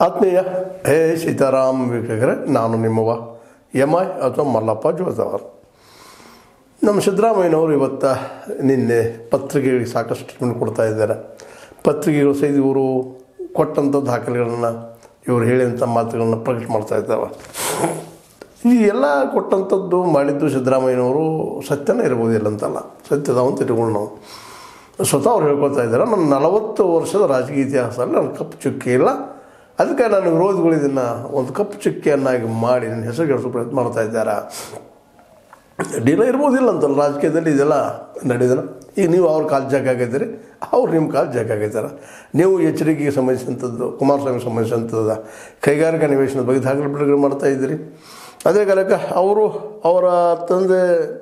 ಆತ್ಮೀಯ ಹೇ ಸೀತಾರಾಮ್ ವೀಕ್ಷಕರೇ ನಾನು ನಿಮ್ಮವ ಎಮ್ ಐ ಅಥವಾ ಮಲ್ಲಪ್ಪ ಜೋತವರ್ ನಮ್ಮ ಸಿದ್ದರಾಮಯ್ಯನವರು ಇವತ್ತು ನಿನ್ನೆ ಪತ್ರಿಕೆಗಳಿಗೆ ಸಾಕಷ್ಟು ಟಿಪ್ಪಣಿ ಕೊಡ್ತಾ ಇದ್ದಾರೆ ಪತ್ರಿಕೆಗಳು ಸಹಿತ ಇವರು ಕೊಟ್ಟಂಥ ದಾಖಲೆಗಳನ್ನು ಇವರು ಹೇಳಿದಂಥ ಮಾತುಗಳನ್ನು ಪ್ರಕಟ ಮಾಡ್ತಾ ಇದ್ದಾವೆ ಈ ಎಲ್ಲ ಕೊಟ್ಟಂಥದ್ದು ಮಾಡಿದ್ದು ಸಿದ್ದರಾಮಯ್ಯನವರು ಸತ್ಯನೇ ಇರ್ಬೋದಿಲ್ಲ ಅಂತಲ್ಲ ಸತ್ಯದ ಅಂತ ಇಟ್ಕೊಂಡು ನಾವು ಸ್ವತಃ ಅವ್ರು ಹೇಳ್ಕೊಳ್ತಾ ಇದ್ದಾರೆ ನನ್ನ ನಲವತ್ತು ವರ್ಷದ ರಾಜಕೀಯ ಇತಿಹಾಸದಲ್ಲಿ ನನ್ನ ಕಪ್ಪು ಚುಕ್ಕಿ ಇಲ್ಲ ಅದಕ್ಕೆ ನನ್ನ ವಿರೋಧಿಗಳು ಇದನ್ನು ಒಂದು ಕಪ್ಪು ಚುಕ್ಕಿಯನ್ನಾಗಿ ಮಾಡಿ ನನ್ನ ಹೆಸರು ಕೆಡಿಸೋ ಪ್ರಯತ್ನ ಮಾಡ್ತಾ ಇದ್ದಾರೆ ಡೀಲ ಇರ್ಬೋದಿಲ್ಲ ಅಂತಲ್ಲ ರಾಜಕೀಯದಲ್ಲಿ ಇದೆಲ್ಲ ನಡೆದಿಲ್ಲ ಈಗ ನೀವು ಅವ್ರ ಕಾಲು ಜಾಗ ಆಗಿದ್ದೀರಿ ಅವ್ರು ನಿಮ್ಮ ಕಾಲು ಜಾಗ ಆಗಿದ್ದಾರೆ ನೀವು ಎಚ್ಚರಿಕೆಗೆ ಸಂಬಂಧಿಸಿದಂಥದ್ದು ಕುಮಾರಸ್ವಾಮಿಗೆ ಸಂಬಂಧಿಸಿದಂಥದ್ದು ಕೈಗಾರಿಕಾ ನಿವೇಶನದ ಬಗ್ಗೆ ದಾಖಲೆ ಬಿಡುಗಡೆ ಮಾಡ್ತಾ ಇದ್ದೀರಿ ಅದೇ ಕಾಲಕ್ಕೆ ಅವರು ಅವರ ತಂದೆ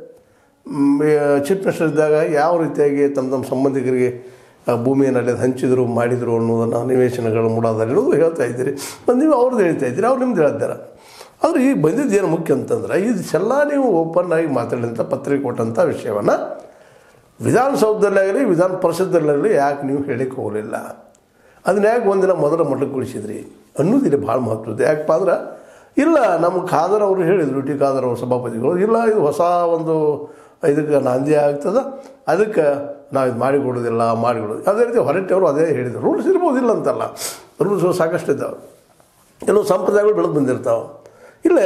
ಚೀಫ್ ಮಿನಿಸ್ಟರ್ ಇದ್ದಾಗ ಯಾವ ರೀತಿಯಾಗಿ ತಮ್ಮ ತಮ್ಮ ಸಂಬಂಧಿಕರಿಗೆ ಆ ಭೂಮಿಯನ್ನು ಅಲ್ಲಿ ಹಂಚಿದ್ರು ಮಾಡಿದರು ಅನ್ನೋದನ್ನು ನಿವೇಶನಗಳು ಮೂಡೋದಲ್ಲಿ ಅನ್ನೋದು ಹೇಳ್ತಾ ಇದ್ದೀರಿ ಮತ್ತು ನೀವು ಅವ್ರದ್ದು ಹೇಳ್ತಾ ಇದ್ದೀರಿ ಅವ್ರು ನಿಮ್ದು ಹೇಳ್ತಾರೆ ಆದರೆ ಈಗ ಬಂದಿದ್ದು ಏನು ಮುಖ್ಯ ಅಂತಂದ್ರೆ ಇದೆಲ್ಲ ನೀವು ಓಪನ್ ಆಗಿ ಮಾತಾಡಿದಂಥ ಪತ್ರಿಕೆ ಕೊಟ್ಟಂಥ ವಿಷಯವನ್ನು ವಿಧಾನಸೌಧದಲ್ಲಾಗಲಿ ವಿಧಾನ ಪರಿಷತ್ತಲ್ಲಾಗಲಿ ಯಾಕೆ ನೀವು ಹೇಳಿಕ್ಕೆ ಹೋಗಲಿಲ್ಲ ಅದನ್ನ ಯಾಕೆ ಒಂದಿನ ಮೊದಲ ಮಟ್ಟಗೊಳಿಸಿದ್ರಿ ಅನ್ನೋದು ಇಲ್ಲಿ ಭಾಳ ಮಹತ್ವದ ಯಾಕಪ್ಪ ಅಂದ್ರೆ ಇಲ್ಲ ನಮ್ಮ ಖಾದರ್ ಅವರು ಹೇಳಿದರು ಟಿ ಖಾದರ್ ಅವರು ಸಭಾಪತಿಗಳು ಇಲ್ಲ ಇದು ಹೊಸ ಒಂದು ಇದಕ್ಕೆ ನಾಂದಿ ಆಗ್ತದೆ ಅದಕ್ಕೆ ನಾವು ಇದು ಮಾಡಿಕೊಡೋದಿಲ್ಲ ಮಾಡಿಕೊಡೋದು ಅದೇ ರೀತಿ ಹೊರಟೆಯವರು ಅದೇ ಹೇಳಿದರು ರೂಲ್ಸ್ ಇರ್ಬೋದಿಲ್ಲ ಅಂತಲ್ಲ ರೂಲ್ಸ್ ಸಾಕಷ್ಟು ಇದ್ದಾವೆ ಕೆಲವು ಸಂಪ್ರದಾಯಗಳು ಬೆಳೆದು ಬಂದಿರ್ತಾವೆ ಇಲ್ಲೇ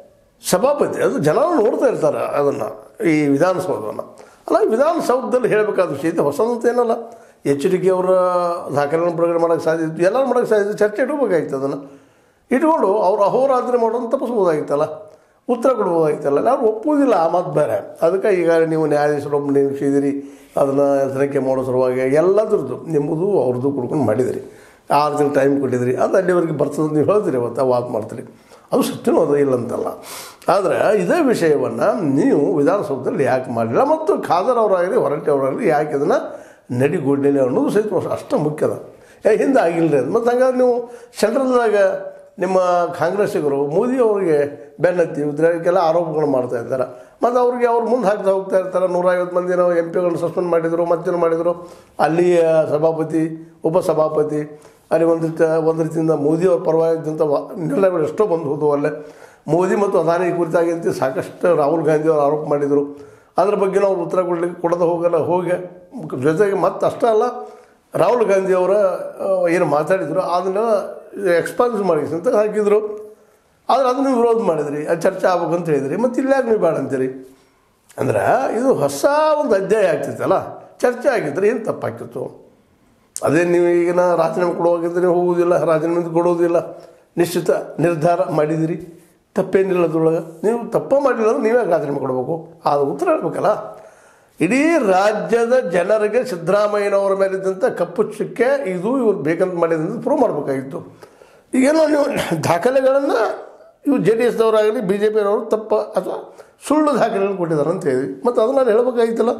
ಸಭಾಪತಿ ಅದು ಜನ ನೋಡ್ತಾ ಇರ್ತಾರೆ ಅದನ್ನು ಈ ವಿಧಾನಸೌಧವನ್ನು ಅಲ್ಲ ವಿಧಾನಸೌಧದಲ್ಲಿ ಹೇಳಬೇಕಾದ ವಿಷಯ ಇದು ಹೊಸದಂತ ಏನಲ್ಲ ಎಚ್ ಡಿ ಕೆ ಅವರ ದಾಖಲೆಗಳನ್ನು ಬಿಡುಗಡೆ ಮಾಡೋಕ್ಕೆ ಸಾಧ್ಯ ಇತ್ತು ಎಲ್ಲರೂ ಮಾಡೋಕ್ಕೆ ಸಾಧ್ಯ ಇತ್ತು ಚರ್ಚೆ ಇಡಬೇಕಾಗಿತ್ತು ಅದನ್ನು ಇಟ್ಕೊಂಡು ಅವ್ರು ಅಹೋರಾತ್ರಿ ಮಾಡೋದನ್ನು ತಪ್ಪಿಸ್ಬೋದಾಗಿತ್ತಲ್ಲ ಉತ್ತರ ಕೊಡ್ಬೋದಾಗಿತ್ತಲ್ಲ ಯಾರು ಒಪ್ಪುವುದಿಲ್ಲ ಆ ಮಾತು ಬೇರೆ ಅದಕ್ಕೆ ಈಗ ನೀವು ನ್ಯಾಯಾಧೀಶರೊಬ್ಬ ನೇಮಿಸಿದಿರಿ ಅದನ್ನು ತನಿಖೆ ಮಾಡೋ ಸಲುವಾಗಿ ಎಲ್ಲದ್ರದ್ದು ನಿಮ್ಮದು ಅವ್ರದ್ದು ಕುಡ್ಕೊಂಡು ಮಾಡಿದಿರಿ ಆರು ದಿನ ಟೈಮ್ ಕೊಟ್ಟಿದ್ರಿ ಅದು ಅಲ್ಲಿವರೆಗೆ ಬರ್ತದೆ ನೀವು ಹೇಳ್ತೀರಿ ಅವತ್ತು ವಾದ ಮಾಡ್ತೀರಿ ಅದು ಸತ್ಯನೂ ಅದು ಇಲ್ಲ ಅಂತಲ್ಲ ಆದರೆ ಇದೇ ವಿಷಯವನ್ನು ನೀವು ವಿಧಾನಸೌಧದಲ್ಲಿ ಯಾಕೆ ಮಾಡಲಿಲ್ಲ ಮತ್ತು ಖಾದರ್ ಅವರಾಗಲಿ ಹೊರಟೆ ಅವರಾಗಲಿ ಯಾಕೆ ಅದನ್ನು ನಡಿಗೊಡ್ಲಿಲ್ಲ ಅನ್ನೋದು ಸಹಿತ ಅಷ್ಟು ಮುಖ್ಯದ ಏ ಹಿಂದೆ ಆಗಿಲ್ಲ ರೀ ಅದು ಮತ್ತು ಹಂಗಾದ್ರೆ ನೀವು ಸೆಂಟ್ರಲ್ದಾಗ ನಿಮ್ಮ ಕಾಂಗ್ರೆಸ್ಸಿಗರು ಮೋದಿ ಅವರಿಗೆ ಬೆನ್ನತ್ತಿ ಇದಕ್ಕೆಲ್ಲ ಆರೋಪಗಳು ಮಾಡ್ತಾ ಇದ್ದಾರೆ ಮತ್ತು ಅವ್ರಿಗೆ ಅವ್ರು ಮುಂದೆ ಹಾಕ್ತಾ ಹೋಗ್ತಾ ಇರ್ತಾರೆ ನೂರೈವತ್ತು ಮಂದಿ ನಾವು ಎಂ ಪಿಗಳನ್ನ ಸಸ್ಪೆಂಡ್ ಮಾಡಿದರು ಮತ್ತೇನು ಮಾಡಿದರು ಅಲ್ಲಿಯ ಸಭಾಪತಿ ಉಪಸಭಾಪತಿ ಅಲ್ಲಿ ಒಂದು ರೀತಿ ಒಂದು ರೀತಿಯಿಂದ ಮೋದಿ ಅವ್ರ ಪರವಾಗಿದ್ದಂಥ ನಿರ್ಣಯಗಳು ಎಷ್ಟೋ ಬಂದು ಹೋದವು ಅಲ್ಲೇ ಮೋದಿ ಮತ್ತು ಅದಾನಿ ಕುರಿತಾಗಿ ಸಾಕಷ್ಟು ರಾಹುಲ್ ಗಾಂಧಿ ಅವರು ಆರೋಪ ಮಾಡಿದರು ಅದ್ರ ಬಗ್ಗೆ ನಾವು ಉತ್ತರ ಕೊಡಲಿಕ್ಕೆ ಕೊಡದೆ ಹೋಗಲ್ಲ ಹೋಗಿ ಜೊತೆಗೆ ಮತ್ತೆ ಅಷ್ಟೇ ಅಲ್ಲ ರಾಹುಲ್ ಗಾಂಧಿ ಅವರ ಏನು ಮಾತಾಡಿದ್ರು ಅದನ್ನು ಎಕ್ಸ್ಪಾನ್ಸ್ ಮಾಡಿ ಅಂತ ಹಾಕಿದರು ಆದರೆ ಅದನ್ನು ವಿರೋಧ ಮಾಡಿದ್ರಿ ಅದು ಚರ್ಚೆ ಆಗ್ಬೇಕಂತ ಹೇಳಿದ್ರಿ ಮತ್ತು ಇಲ್ಲಾಗ ನೀವು ಬೇಡ ಅಂತೀರಿ ಅಂದ್ರೆ ಇದು ಹೊಸ ಒಂದು ಅಧ್ಯಾಯ ಆಗ್ತಿತ್ತಲ್ಲ ಚರ್ಚೆ ಆಗಿದ್ರೆ ಏನು ತಪ್ಪಾಕಿತ್ತು ಅದೇ ನೀವು ಈಗಿನ ರಾಜೀನಾಮೆ ಕೊಡುವಾಗಿದ್ದರೆ ನೀವು ಹೋಗುವುದಿಲ್ಲ ರಾಜೀನಾಮೆ ಕೊಡೋದಿಲ್ಲ ನಿಶ್ಚಿತ ನಿರ್ಧಾರ ಮಾಡಿದಿರಿ ತಪ್ಪೇನಿಲ್ಲ ಅದ್ರೊಳಗೆ ನೀವು ತಪ್ಪ ಮಾಡಿಲ್ಲ ಅಂದ್ರೆ ನೀವೇ ರಾಜೀನಾಮೆ ಕೊಡಬೇಕು ಅದು ಉತ್ತರ ಹೇಳ್ಬೇಕಲ್ಲ ಇಡೀ ರಾಜ್ಯದ ಜನರಿಗೆ ಸಿದ್ದರಾಮಯ್ಯನವರ ಮೇಲಿದ್ದಂಥ ಕಪ್ಪು ಚುಕ್ಕೆ ಇದು ಇವ್ರು ಬೇಕಂತ ಮಾಡಿದಂತ ಪ್ರೂವ್ ಮಾಡಬೇಕಾಗಿತ್ತು ಈಗೇನೋ ನೀವು ದಾಖಲೆಗಳನ್ನು ಇವು ಜೆ ಡಿ ಎಸ್ದವರಾಗಲಿ ಬಿ ಜೆ ಪಿಯವರು ತಪ್ಪ ಅಥವಾ ಸುಳ್ಳು ದಾಖಲೆಗಳನ್ನು ಕೊಟ್ಟಿದ್ದಾರೆ ಅಂತ ಹೇಳಿ ಮತ್ತು ಅದನ್ನು ನಾನು ಹೇಳಬೇಕಾಗಿತ್ತಲ್ಲ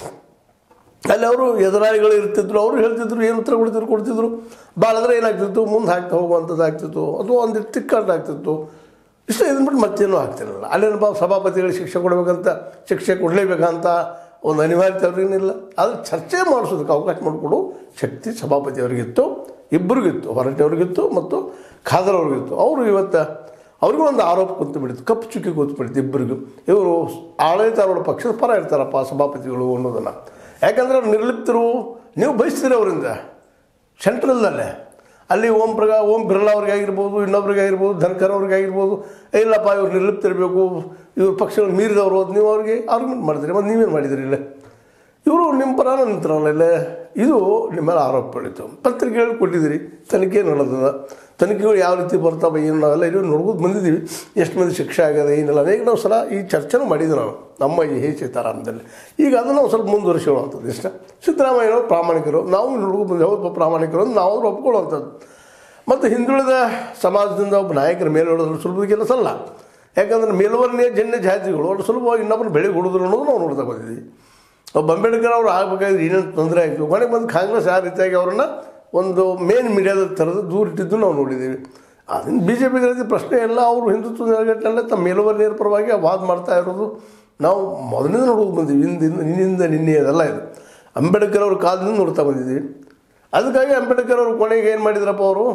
ಅಲ್ಲಿ ಅವರು ಎದುರಾಳಿಗಳು ಇರ್ತಿದ್ರು ಅವರು ಹೇಳ್ತಿದ್ರು ಏನು ಉತ್ತರ ಕೊಡ್ತಿದ್ರು ಕೊಡ್ತಿದ್ರು ಭಾಳದ್ರೆ ಏನಾಗ್ತಿತ್ತು ಮುಂದೆ ಹಾಕ್ತಾ ಹೋಗುವಂಥದ್ದು ಆಗ್ತಿತ್ತು ಅಥವಾ ಒಂದು ತಿಕ್ಕಾಟ ಆಗ್ತಿತ್ತು ಇಷ್ಟ ಇದನ್ನ ಬಿಟ್ಟು ಮತ್ತೇನೂ ಆಗ್ತಿರಲಿಲ್ಲ ಅಲ್ಲೇನಪ್ಪ ಸಭಾಪತಿಗಳಿಗೆ ಶಿಕ್ಷೆ ಕೊಡಬೇಕಂತ ಶಿಕ್ಷೆ ಕೊಡಲೇಬೇಕಂತ ಒಂದು ಅನಿವಾರ್ಯತೆ ಅವ್ರಿಗೇನಿಲ್ಲ ಆದರೆ ಚರ್ಚೆ ಮಾಡಿಸೋದಕ್ಕೆ ಅವಕಾಶ ಮಾಡಿಕೊಡು ಶಕ್ತಿ ಸಭಾಪತಿಯವರಿಗಿತ್ತು ಇಬ್ಬರಿಗಿತ್ತು ಹೊರಟೆಯವ್ರಿಗಿತ್ತು ಮತ್ತು ಖಾದರ್ ಅವ್ರಿಗಿತ್ತು ಅವರು ಇವತ್ತು ಅವ್ರಿಗೂ ಒಂದು ಆರೋಪ ಕೂತು ಬಿಡಿತ್ತು ಕಪ್ಪು ಚುಕ್ಕಿ ಕೂತು ಬಿಡಿತ್ತು ಇಬ್ಬರಿಗೂ ಇವರು ಆಡಳಿತಾರೂಢ ಪಕ್ಷದ ಪರ ಇರ್ತಾರಪ್ಪ ಸಭಾಪತಿಗಳು ಅನ್ನೋದನ್ನು ಯಾಕಂದ್ರೆ ಅವ್ರು ನಿರ್ಲಿಪ್ತರು ನೀವು ಬಯಸ್ತೀರಿ ಅವರಿಂದ ಸೆಂಟ್ರಲ್ದಲ್ಲೇ ಅಲ್ಲಿ ಓಂ ಪ್ರಗಾ ಓಂ ಬಿರ್ಲಾ ಅವ್ರಿಗೆ ಆಗಿರ್ಬೋದು ಇನ್ನೊಬ್ರಿಗೆ ಆಗಿರ್ಬೋದು ಧನ್ಕರ್ ಅವ್ರಿಗೆ ಆಗಿರ್ಬೋದು ಇಲ್ಲಪ್ಪ ಇವ್ರು ನಿರ್ಲಿಪ್ತಿರಬೇಕು ಇವ್ರ ಪಕ್ಷಗಳು ಮೀರಿದವರು ಅದು ನೀವು ಅವ್ರಿಗೆ ಆರ್ಗ್ಯುಮೆಂಟ್ ಮಾಡಿದ್ರಿ ಮತ್ತು ನೀವೇನು ಮಾಡಿದಿರಿ ಇಲ್ಲ ಇವರು ನಿಮ್ಮ ಪರಾನ ನಿಂತಾರಲ್ಲ ಇಲ್ಲೇ ಇದು ನಿಮ್ಮ ಮೇಲೆ ಆರೋಪ ಪಡಿತು ಪತ್ರಿಕೆಗಳು ಕೊಟ್ಟಿದ್ದೀರಿ ತನಿಖೆ ನಡೆದದ ತನಿಖೆಗಳು ಯಾವ ರೀತಿ ಬರ್ತಾವೆ ಏನು ನಾವೆಲ್ಲ ಇದು ನೋಡ್ಬೋದು ಬಂದಿದ್ದೀವಿ ಎಷ್ಟು ಮಂದಿ ಶಿಕ್ಷೆ ಆಗ್ಯದ ಏನಿಲ್ಲ ಅನೇಕ ನಾವು ಸಲ ಈ ಚರ್ಚೆನೂ ಮಾಡಿದ್ವಿ ನಾವು ನಮ್ಮ ಈ ಹೇ ಸೀತಾರಾಮದಲ್ಲಿ ಈಗ ಅದನ್ನು ನಾವು ಸ್ವಲ್ಪ ಮುಂದುವರಿಸೋವಂಥದ್ದು ಇಷ್ಟ ಸಿದ್ದರಾಮಯ್ಯನವರು ಪ್ರಾಮಾಣಿಕರು ನಾವು ನೋಡ್ಕೊಂಡು ಬಂದು ಹೌದು ಪ್ರಾಮಾಣಿಕರು ಅಂತ ನಾವು ಒಪ್ಕೊಳ್ಳುವಂಥದ್ದು ಮತ್ತು ಹಿಂದುಳಿದ ಸಮಾಜದಿಂದ ಒಬ್ಬ ನಾಯಕರ ಮೇಲೆ ಹೊಡೋದು ಸುಲಭದ ಕೆಲಸ ಅಲ್ಲ ಯಾಕಂದ್ರೆ ಮೇಲ್ವರ್ಣೀಯ ಜನ್ಯ ಜಾತಿಗಳು ಅವ್ರು ಸುಲಭವಾಗಿ ಇನ್ನೊಬ್ಬರು ಬೆಳೆ ಹೊಡೋದ್ರು ಅನ್ನೋದು ನಾವು ನೋಡ್ತಾ ಬಂದಿದ್ದೀವಿ ಒಬ್ಬ ಅಂಬೇಡ್ಕರ್ ಅವರು ಆಗಬೇಕಾದ್ರೆ ಏನೇನು ತೊಂದರೆ ಆಯಿತು ಕೊನೆಗೆ ಬಂದು ಕಾಂಗ್ರೆಸ್ ಆ ರೀತಿಯಾಗಿ ಅವರನ್ನು ಒಂದು ಮೇನ್ ಮೀಡಿಯಾದ ಥರದ ದೂರ ಇಟ್ಟಿದ್ದು ನಾವು ನೋಡಿದ್ದೀವಿ ಅದನ್ನು ಬಿ ಜೆ ಪಿಗೆ ಪ್ರಶ್ನೆ ಎಲ್ಲ ಅವರು ಹಿಂದುತ್ವ ನೆಲೆಗಟ್ಟಲೆ ತಮ್ಮ ಮೇಲುವರ್ಣೀಯರ ಪರವಾಗಿ ವಾದ ಮಾಡ್ತಾ ಇರೋದು ನಾವು ಮೊದಲಿಂದ ನೋಡೋದು ಬಂದೀವಿ ಹಿಂದಿಂದ ನಿನ್ನಿಂದ ನಿನ್ನೆ ಅದೆಲ್ಲ ಇದು ಅಂಬೇಡ್ಕರ್ ಅವ್ರ ಕಾಲದಿಂದ ನೋಡ್ತಾ ಬಂದಿದ್ದೀವಿ ಅದಕ್ಕಾಗಿ ಅಂಬೇಡ್ಕರ್ ಅವರು ಕೊನೆಗೆ ಏನು ಮಾಡಿದ್ರಪ್ಪ ಅವರು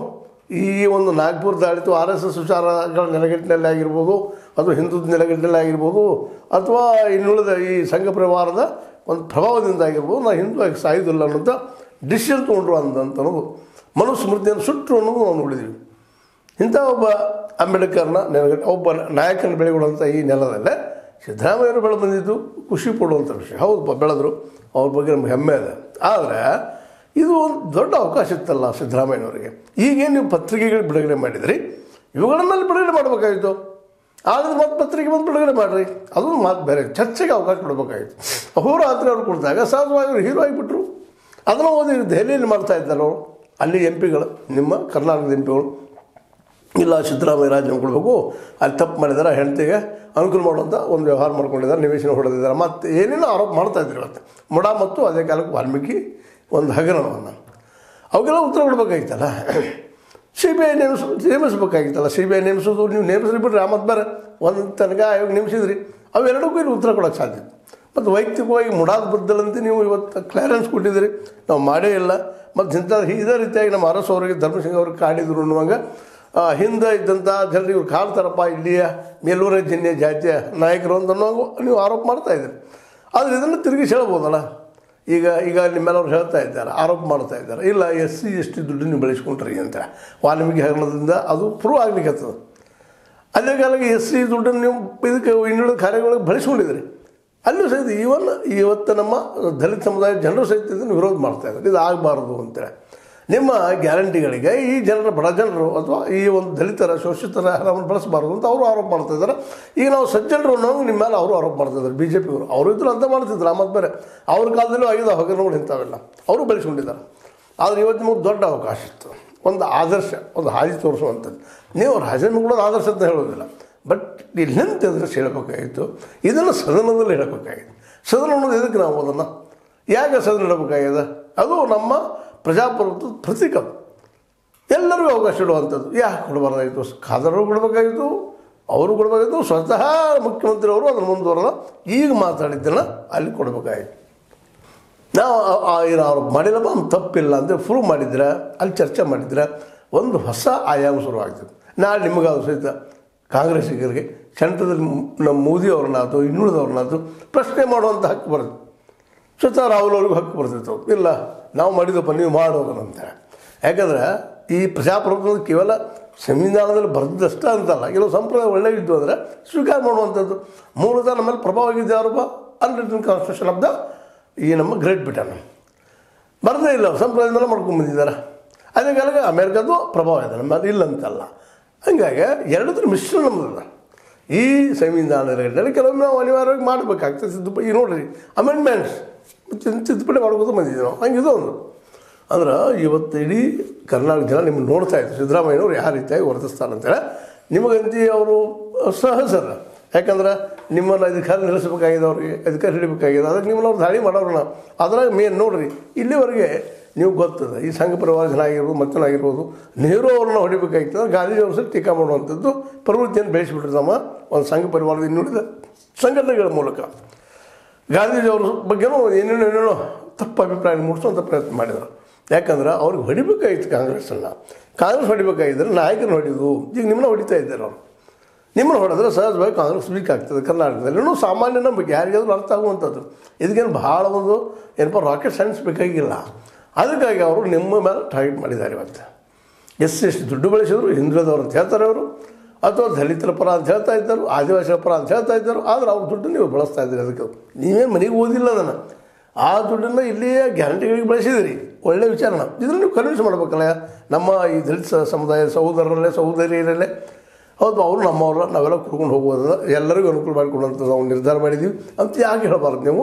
ಈ ಒಂದು ನಾಗ್ಪುರ ದಾಳಿತು ಆರ್ ಎಸ್ ಎಸ್ ವಿಚಾರಗಳ ನೆಲೆಗಟ್ಟಿನಲ್ಲಿ ಆಗಿರ್ಬೋದು ಅಥವಾ ಹಿಂದುತ್ವ ನೆಲೆಗಟ್ಟಿನಲ್ಲಿ ಆಗಿರ್ಬೋದು ಅಥವಾ ಇನ್ನುಳಿದ ಈ ಸಂಘ ಪರಿವಾರದ ಒಂದು ಪ್ರಭಾವದಿಂದ ಆಗಿರ್ಬೋದು ನಾವು ಹಿಂದೂ ಆಗಿ ಸಾಯೋದಿಲ್ಲ ಅನ್ನೋಂಥ ಡಿಸಿಷನ್ ತೊಗೊಂಡ್ರು ಅಂತ ಅನ್ನೋದು ಮನುಸ್ಮೃತಿಯನ್ನು ಸುಟ್ಟರು ಅನ್ನೋದು ನಾವು ನೋಡಿದ್ದೀವಿ ಇಂಥ ಒಬ್ಬ ಅಂಬೇಡ್ಕರ್ನ ನೆಲಗಟ್ಟ ಒಬ್ಬ ನಾಯಕನ ಬೆಳೆಗೊಳ್ಳುವಂಥ ಈ ನೆಲದಲ್ಲೇ ಸಿದ್ದರಾಮಯ್ಯವರು ಬೆಳೆ ಬಂದಿದ್ದು ಖುಷಿ ಪಡುವಂಥ ವಿಷಯ ಹೌದಪ್ಪ ಬೆಳೆದ್ರು ಅವ್ರ ಬಗ್ಗೆ ನಮ್ಗೆ ಹೆಮ್ಮೆ ಇದೆ ಆದರೆ ಇದು ಒಂದು ದೊಡ್ಡ ಅವಕಾಶ ಇತ್ತಲ್ಲ ಸಿದ್ದರಾಮಯ್ಯನವರಿಗೆ ಈಗೇನು ನೀವು ಪತ್ರಿಕೆಗಳು ಬಿಡುಗಡೆ ಮಾಡಿದ್ರಿ ಇವುಗಳನ್ನಲ್ಲಿ ಬಿಡುಗಡೆ ಮಾಡಬೇಕಾಗಿತ್ತು ಆದರೆ ಮತ್ತೆ ಪತ್ರಿಕೆ ಬಂದು ಬಿಡುಗಡೆ ಮಾಡಿರಿ ಅದೊಂದು ಮಾತು ಬೇರೆ ಚರ್ಚೆಗೆ ಅವಕಾಶ ಕೊಡಬೇಕಾಗಿತ್ತು ಅಹೋರಾತ್ರಿ ಅವ್ರು ಕೊಡಿದಾಗ ಸಹಜವಾಗಿ ಅವರು ಹೀರೋ ಆಗಿಬಿಟ್ರು ಅದನ್ನು ಓದಿ ದೆಹಲಿಯಲ್ಲಿ ಮಾಡ್ತಾ ಇದ್ದಾರೆ ಅವರು ಅಲ್ಲಿ ಎಂ ಪಿಗಳು ನಿಮ್ಮ ಕರ್ನಾಟಕದ ಎಂ ಪಿಗಳು ಇಲ್ಲ ಸಿದ್ದರಾಮಯ್ಯ ರಾಜೀನಾಮೆ ಕೊಡಬೇಕು ಅಲ್ಲಿ ತಪ್ಪು ಮಾಡಿದ್ದಾರೆ ಹೆಂಡತಿಗೆ ಅನುಕೂಲ ಮಾಡುವಂಥ ಒಂದು ವ್ಯವಹಾರ ಮಾಡ್ಕೊಂಡಿದ್ದಾರೆ ನಿವೇಶನ ಹೊಡೆದಿದ್ದಾರೆ ಮತ್ತು ಏನೇನೋ ಆರೋಪ ಮಾಡ್ತಾ ಇದ್ರು ಇವತ್ತು ಮುಡ ಮತ್ತು ಅದೇ ಕಾಲಕ್ಕೆ ವಾಲ್ಮೀಕಿ ಒಂದು ಹಗರಣವನ್ನು ಅವಾಗೆಲ್ಲ ಉತ್ತರ ಕೊಡಬೇಕಾಗಿತ್ತಲ್ಲ ಸಿ ಬಿ ಐ ನೇಮಿಸ್ ನೇಮಿಸ್ಬೇಕಾಗಿತ್ತಲ್ಲ ಸಿ ಬಿ ಐ ನೇಮಿಸೋದು ನೀವು ನೇಮಿಸ್ರಿ ಬಿಟ್ರೆ ಮತ್ತೆ ಬೇರೆ ಒಂದು ತನಕ ಆಯೋಗ ನೇಮಿಸಿದ್ರಿ ಅವೆರಡಕ್ಕೂ ಇಲ್ಲಿ ಉತ್ತರ ಕೊಡೋಕ್ಕೆ ಸಾಧ್ಯ ಇತ್ತು. ಮತ್ತು ವೈಯಕ್ತಿಕವಾಗಿ ಮುಡಾದ ಬದ್ದಲಂತೆ ನೀವು ಇವತ್ತು ಕ್ಲಿಯರೆನ್ಸ್ ಕೊಟ್ಟಿದ್ದೀರಿ ನಾವು ಮಾಡೇ ಇಲ್ಲ ಮತ್ತು ಇಂಥ ಇದೇ ರೀತಿಯಾಗಿ ನಮ್ಮ ಅರಸು ಅವರಿಗೆ ಧರ್ಮಸಿಂಗ್ ಅವ್ರಿಗೆ ಕಾಡಿದ್ರು ಅನ್ನುವಾಗ ಆ, ಹಿಂದೆ ಇದ್ದಂಥ ಜನರಿಗೆ ಇವ್ರು ಕಾಡ್ತಾರಪ್ಪ ಇಲ್ಲಿಯ ಮೇಲೂರ ಜನ್ಯ ಜಾತಿಯ ನಾಯಕರು ಅಂತ ಅನ್ನೋಂಗು ನೀವು ಆರೋಪ ಮಾಡ್ತಾ ಇದ್ದೀರಿ ಆದರೆ ಇದನ್ನು ತಿರುಗಿಸಿ ಹೇಳ್ಬೋದಲ್ಲ ಈಗ ಈಗ ನಿಮ್ಮೆಲ್ಲವ್ರು ಹೇಳ್ತಾ ಇದ್ದಾರೆ ಆರೋಪ ಮಾಡ್ತಾ ಇದ್ದಾರೆ ಇಲ್ಲ ಎಸ್ ಸಿ ಎಸ್ ಟಿ ದುಡ್ಡು ನೀವು ಬೆಳೆಸ್ಕೊಂಡ್ರಿ ಅಂತ ವಾಲ್ಮೀಕಿ ಹಗರಣದಿಂದ ಅದು ಪ್ರೂವ್ ಆಗ್ಲಿಕ್ಕೆ ಅದೇ ಕಾಲಕ್ಕೆ ಎಸ್ ಸಿ ದುಡ್ಡನ್ನು ನೀವು ಇದಕ್ಕೆ ಇನ್ನುಳಿದ ಕಾರ್ಯಗಳಿಗೆ ಬಳಸ್ಕೊಂಡಿದ್ರಿ ಅಲ್ಲೂ ಸಹಿತ ಇವನ್ ಇವತ್ತು ನಮ್ಮ ದಲಿತ ಸಮುದಾಯದ ಜನರು ಸಹಿತ ಇದನ್ನು ವಿರೋಧ ಮಾಡ್ತಾ ಇದ್ದಾರೆ ಇದು ಆಗಬಾರ್ದು ಅಂತೇಳಿ ನಿಮ್ಮ ಗ್ಯಾರಂಟಿಗಳಿಗೆ ಈ ಜನರ ಬಡ ಜನರು ಅಥವಾ ಈ ಒಂದು ದಲಿತರ ಶೋಷಿತರ ಹಣವನ್ನು ಬಳಸಬಾರ್ದು ಅಂತ ಅವರು ಆರೋಪ ಮಾಡ್ತಾ ಇದ್ದಾರೆ ಈಗ ನಾವು ಸಜ್ಜನರು ಅನ್ನೋ ನಿಮ್ಮ ಮೇಲೆ ಅವರು ಆರೋಪ ಮಾಡ್ತಾ ಇದ್ದಾರೆ ಬಿ ಜೆ ಪಿಯವರು ಅವರು ಇದ್ರು ಅಂತ ಮಾಡ್ತಿದ್ರು ಮತ್ತೆ ಬೇರೆ ಅವ್ರ ಕಾಲದಲ್ಲೂ ಆಗಿದ ಹಗರಣಗಳು ಇಂಥವೆಲ್ಲ ಅವರು ಬೆಳೆಸ್ಕೊಂಡಿದ್ದಾರೆ ಆದರೆ ಇವತ್ತು ನಿಮಗೆ ದೊಡ್ಡ ಅವಕಾಶ ಇತ್ತು ಒಂದು ಆದರ್ಶ ಒಂದು ಹಾದಿ ತೋರಿಸುವಂಥದ್ದು ನೀವು ರಾಜನ ಕೂಡ ಆದರ್ಶ ಅಂತ ಹೇಳೋದಿಲ್ಲ ಬಟ್ ಇಲ್ಲಿ ನಿಂತಿದ್ರೆ ಹೇಳಬೇಕಾಗಿತ್ತು ಇದನ್ನು ಸದನದಲ್ಲಿ ಹೇಳಬೇಕಾಗಿತ್ತು ಸದನ ಅನ್ನೋದು ಎದಕ್ಕೆ ನಾವು ಅದನ್ನು ಯಾಕೆ ಸದನ ಇಡಬೇಕಾಗಿದೆ ಅದು ನಮ್ಮ ಪ್ರಜಾಪ್ರಭುತ್ವದ ಪ್ರತೀಕ ಅದು. ಎಲ್ಲರಿಗೂ ಅವಕಾಶ ಇಡುವಂಥದ್ದು ಯಾಕೆ ಕೊಡಬಾರ್ದಾಗಿತ್ತು ಖಾದರರು ಕೊಡಬೇಕಾಗಿತ್ತು ಅವರು ಕೊಡಬೇಕಾಗಿತ್ತು ಸ್ವತಃ ಮುಖ್ಯಮಂತ್ರಿ ಅವರು ಅದನ್ನು ಮುಂದುವರೆದ ಈಗ ಮಾತಾಡಿದ್ದನ್ನು ಅಲ್ಲಿ ಕೊಡಬೇಕಾಗಿತ್ತು ನಾವು ಆ- ಆ ಏನು ಅವ್ರು ಮಾಡಿಲ್ಲಪ್ಪ ಅವ್ನು ತಪ್ಪಿಲ್ಲ ಅಂತ ಪ್ರೂವ್ ಮಾಡಿದ್ರೆ ಅಲ್ಲಿ ಚರ್ಚೆ ಮಾಡಿದ್ರೆ ಒಂದು ಹೊಸ ಆಯಾಮ ಶುರುವಾಗ್ತದೆ ನಾಳೆ ನಿಮಗಾದ್ರು ಸಹಿತ ಕಾಂಗ್ರೆಸ್ಸಿಗರಿಗೆ ಸೆಂಟ್ರದಲ್ಲಿ ನಮ್ಮ ಮೋದಿ ಅವ್ರನ್ನಾಯ್ತು ಇನ್ನುಳಿದವ್ರನ್ನಾಯ್ತು ಪ್ರಶ್ನೆ ಮಾಡುವಂಥ ಹಕ್ಕು ಬರುತ್ತೆ ಸ್ವತಃ ರಾಹುಲ್ ಅವ್ರಿಗೂ ಹಕ್ಕು ಬರ್ತಿತ್ತು ಇಲ್ಲ ನಾವು ಮಾಡಿದಪ್ಪ ನೀವು ಮಾಡೋದನ್ನಂತ ಯಾಕಂದ್ರೆ ಈ ಪ್ರಜಾಪ್ರಭುತ್ವದ ಕೇವಲ ಸಂವಿಧಾನದಲ್ಲಿ ಬರೆದಷ್ಟೇ ಅಂತಲ್ಲ ಕೆಲವು ಸಂಪ್ರದಾಯ ಒಳ್ಳೆ ಇದ್ದು ಅಂದರೆ ಸ್ವೀಕಾರ ಮಾಡುವಂಥದ್ದು ಮೂಲತಃ ನಮ್ಮಲ್ಲಿ ಪ್ರಭಾವ ಆಗಿದೆ ಯಾರೊಬ್ಬ ಅನ್ರಿಟನ್ ಕಾನ್ಸ್ಟಿಟ್ಯೂಷನ್ ಆಫ್ ದ ಈ ನಮ್ಮ ಗ್ರೇಟ್ ಬ್ರಿಟನ್ ಬರದೇ ಇಲ್ಲ ಸಂಪ್ರದಾಯದ ಮೇಲೆ ಮಾಡ್ಕೊಂಡು ಬಂದಿದ್ದಾರೆ ಅದೇ ಕಾಲಕ್ಕೆ ಅಮೇರಿಕದ್ದು ಪ್ರಭಾವ ಇದೆ ನಮ್ಮ ಮೇಲೆ ಇಲ್ಲ ಅಂತಲ್ಲ ಹಂಗಾಗಿ ಎರಡದ್ರ ಮಿಶ್ರಣ ನಮ್ಮದಲ್ಲ ಈ ಸಂವಿಧಾನದಲ್ಲಿ ಕೆಲವೊಮ್ಮೆ ನಾವು ಅನಿವಾರ್ಯವಾಗಿ ಮಾಡಬೇಕಾಗ್ತದೆ ತಿದ್ದುಪಡಿ ಈಗ ನೋಡ್ರಿ ಅಮೆಂಡ್ಮೆಂಟ್ಸ್ ತಿದ್ದುಪಡಿ ಮಾಡ್ಬೋದು ಬಂದಿದ್ದೀವಿ ನಾವು ಹಂಗಿದು ಒಂದು ಅಂದ್ರೆ ಇವತ್ತು ಇಡೀ ಕರ್ನಾಟಕ ಜನ ನಿಮ್ಮನ್ನು ನೋಡ್ತಾ ಇದ್ರು ಸಿದ್ದರಾಮಯ್ಯನವ್ರು ಯಾವ ರೀತಿಯಾಗಿ ವರ್ತಿಸ್ತಾರೆ ಅಂತೇಳಿ ನಿಮಗಂತಿ ಅವರು ಸಹಸರ ಯಾಕಂದ್ರೆ ನಿಮ್ಮನ್ನು ಅಧಿಕಾರ ನಿಲ್ಲಿಸಬೇಕಾಗಿದೆ ಅವ್ರಿಗೆ ಅಧಿಕಾರ ಹಿಡಿಬೇಕಾಗಿದೆ ಅದಕ್ಕೆ ನಿಮ್ಮನ್ನು ಅವ್ರು ದಾಳಿ ಮಾಡೋರು ನಾವು ಅದ್ರಾಗ ಮೇನ್ ನೋಡ್ರಿ ಇಲ್ಲಿವರೆಗೆ ನೀವು ಗೊತ್ತದ ಈ ಸಂಘ ಪರಿವಾರ ಜನ ಆಗಿರ್ಬೋದು ಮತ್ತನಾಗಿರ್ಬೋದು ನೆಹರು ಅವ್ರನ್ನ ಹೊಡಿಬೇಕಾಗಿತ್ತು ಗಾಂಧೀಜಿ ಅವ್ರ ಸಹ ಟೀಕಾ ಮಾಡುವಂಥದ್ದು ಪ್ರವೃತ್ತಿಯನ್ನು ಬೆಳೆಸಿಬಿಟ್ರು ನಮ್ಮ ಒಂದು ಸಂಘ ಪರಿವಾರದ ಇನ್ನುಳಿದ ಸಂಘಟನೆಗಳ ಮೂಲಕ ಗಾಂಧೀಜಿಯವ್ರ ಬಗ್ಗೆನೂ ಏನೇನೋ ಏನೇನೋ ತಪ್ಪು ಅಭಿಪ್ರಾಯ ಮೂಡಿಸುವಂಥ ಪ್ರಯತ್ನ ಮಾಡಿದರು ಯಾಕಂದ್ರೆ ಅವ್ರಿಗೆ ಹೊಡಿಬೇಕಾಗಿತ್ತು ಕಾಂಗ್ರೆಸ್ಸನ್ನು ಕಾಂಗ್ರೆಸ್ ಹೊಡಿಬೇಕಾಗಿದ್ದರೆ ನಾಯಕರನ್ನ ಹೊಡಿದು ಈಗ ನಿಮ್ಮನ್ನ ಹೊಡಿತಾ ಇದ್ದಾರೆ ಅವರು ನಿಮ್ಮನ್ನು ಹೊಡೆದ್ರೆ ಸಹಜವಾಗಿ ಕಾಂಗ್ರೆಸ್ ವೀಕ್ ಆಗ್ತದೆ ಕರ್ನಾಟಕದಲ್ಲಿ ಇನ್ನೂ ಸಾಮಾನ್ಯ ನಂಬಿಕೆ ಯಾರಿಗಾದ್ರೂ ಅರ್ಥ ಆಗುವಂಥದ್ದು ಇದಕ್ಕೇನು ಭಾಳ ಒಂದು ಏನಪ್ಪ ರಾಕೆಟ್ ಸೈನ್ಸ್ ಬೇಕಾಗಿಲ್ಲ ಅದಕ್ಕಾಗಿ ಅವರು ನಿಮ್ಮ ಮೇಲೆ ಟಾರ್ಗೆಟ್ ಮಾಡಿದ್ದಾರೆ ಇವತ್ತು ಎಷ್ಟು ಎಷ್ಟು ದುಡ್ಡು ಬೆಳೆಸಿದ್ರು ಹಿಂದುಳಿದವರು ಅಂತ ಹೇಳ್ತಾರೆ ಅವರು ಅಥವಾ ದಲಿತರ ಪರ ಅಂತ ಹೇಳ್ತಾ ಇದ್ದರು ಆದಿವಾಸಿಗಳ ಪರ ಅಂತ ಹೇಳ್ತಾ ಇದ್ದರು ಆದರೆ ಅವ್ರ ದುಡ್ಡು ನೀವು ಬಳಸ್ತಾ ಇದ್ದೀರಿ ಅದಕ್ಕೆ ನೀವೇನು ಮನೆಗೆ ಓದಿಲ್ಲ ನಾನು ಆ ದುಡ್ಡನ್ನು ಇಲ್ಲಿಯೇ ಗ್ಯಾರಂಟಿಗಳಿಗೆ ಬಳಸಿದಿರಿ ಒಳ್ಳೆ ವಿಚಾರಣ ಇದನ್ನು ನೀವು ಕನ್ವಿನ್ಸ್ ಮಾಡ್ಬೇಕಲ್ಲ ನಮ್ಮ ಈ ದಲಿತ ಸ- ಸಮುದಾಯ ಸಹೋದರರಲ್ಲೇ ಸಹೋದರಿಯರಲ್ಲೇ ಹೌದು ಅವರು ನಮ್ಮವ್ರ ನಾವೆಲ್ಲ ಕುಡ್ಕೊಂಡು ಹೋಗ್ಬೋದು ಎಲ್ಲರಿಗೂ ಅನುಕೂಲ ಮಾಡಿಕೊಡುವಂಥ ನಾವು ನಿರ್ಧಾರ ಮಾಡಿದ್ದೀವಿ ಅಂತ ಯಾಕೆ ಹೇಳಬಾರ್ದು ನೀವು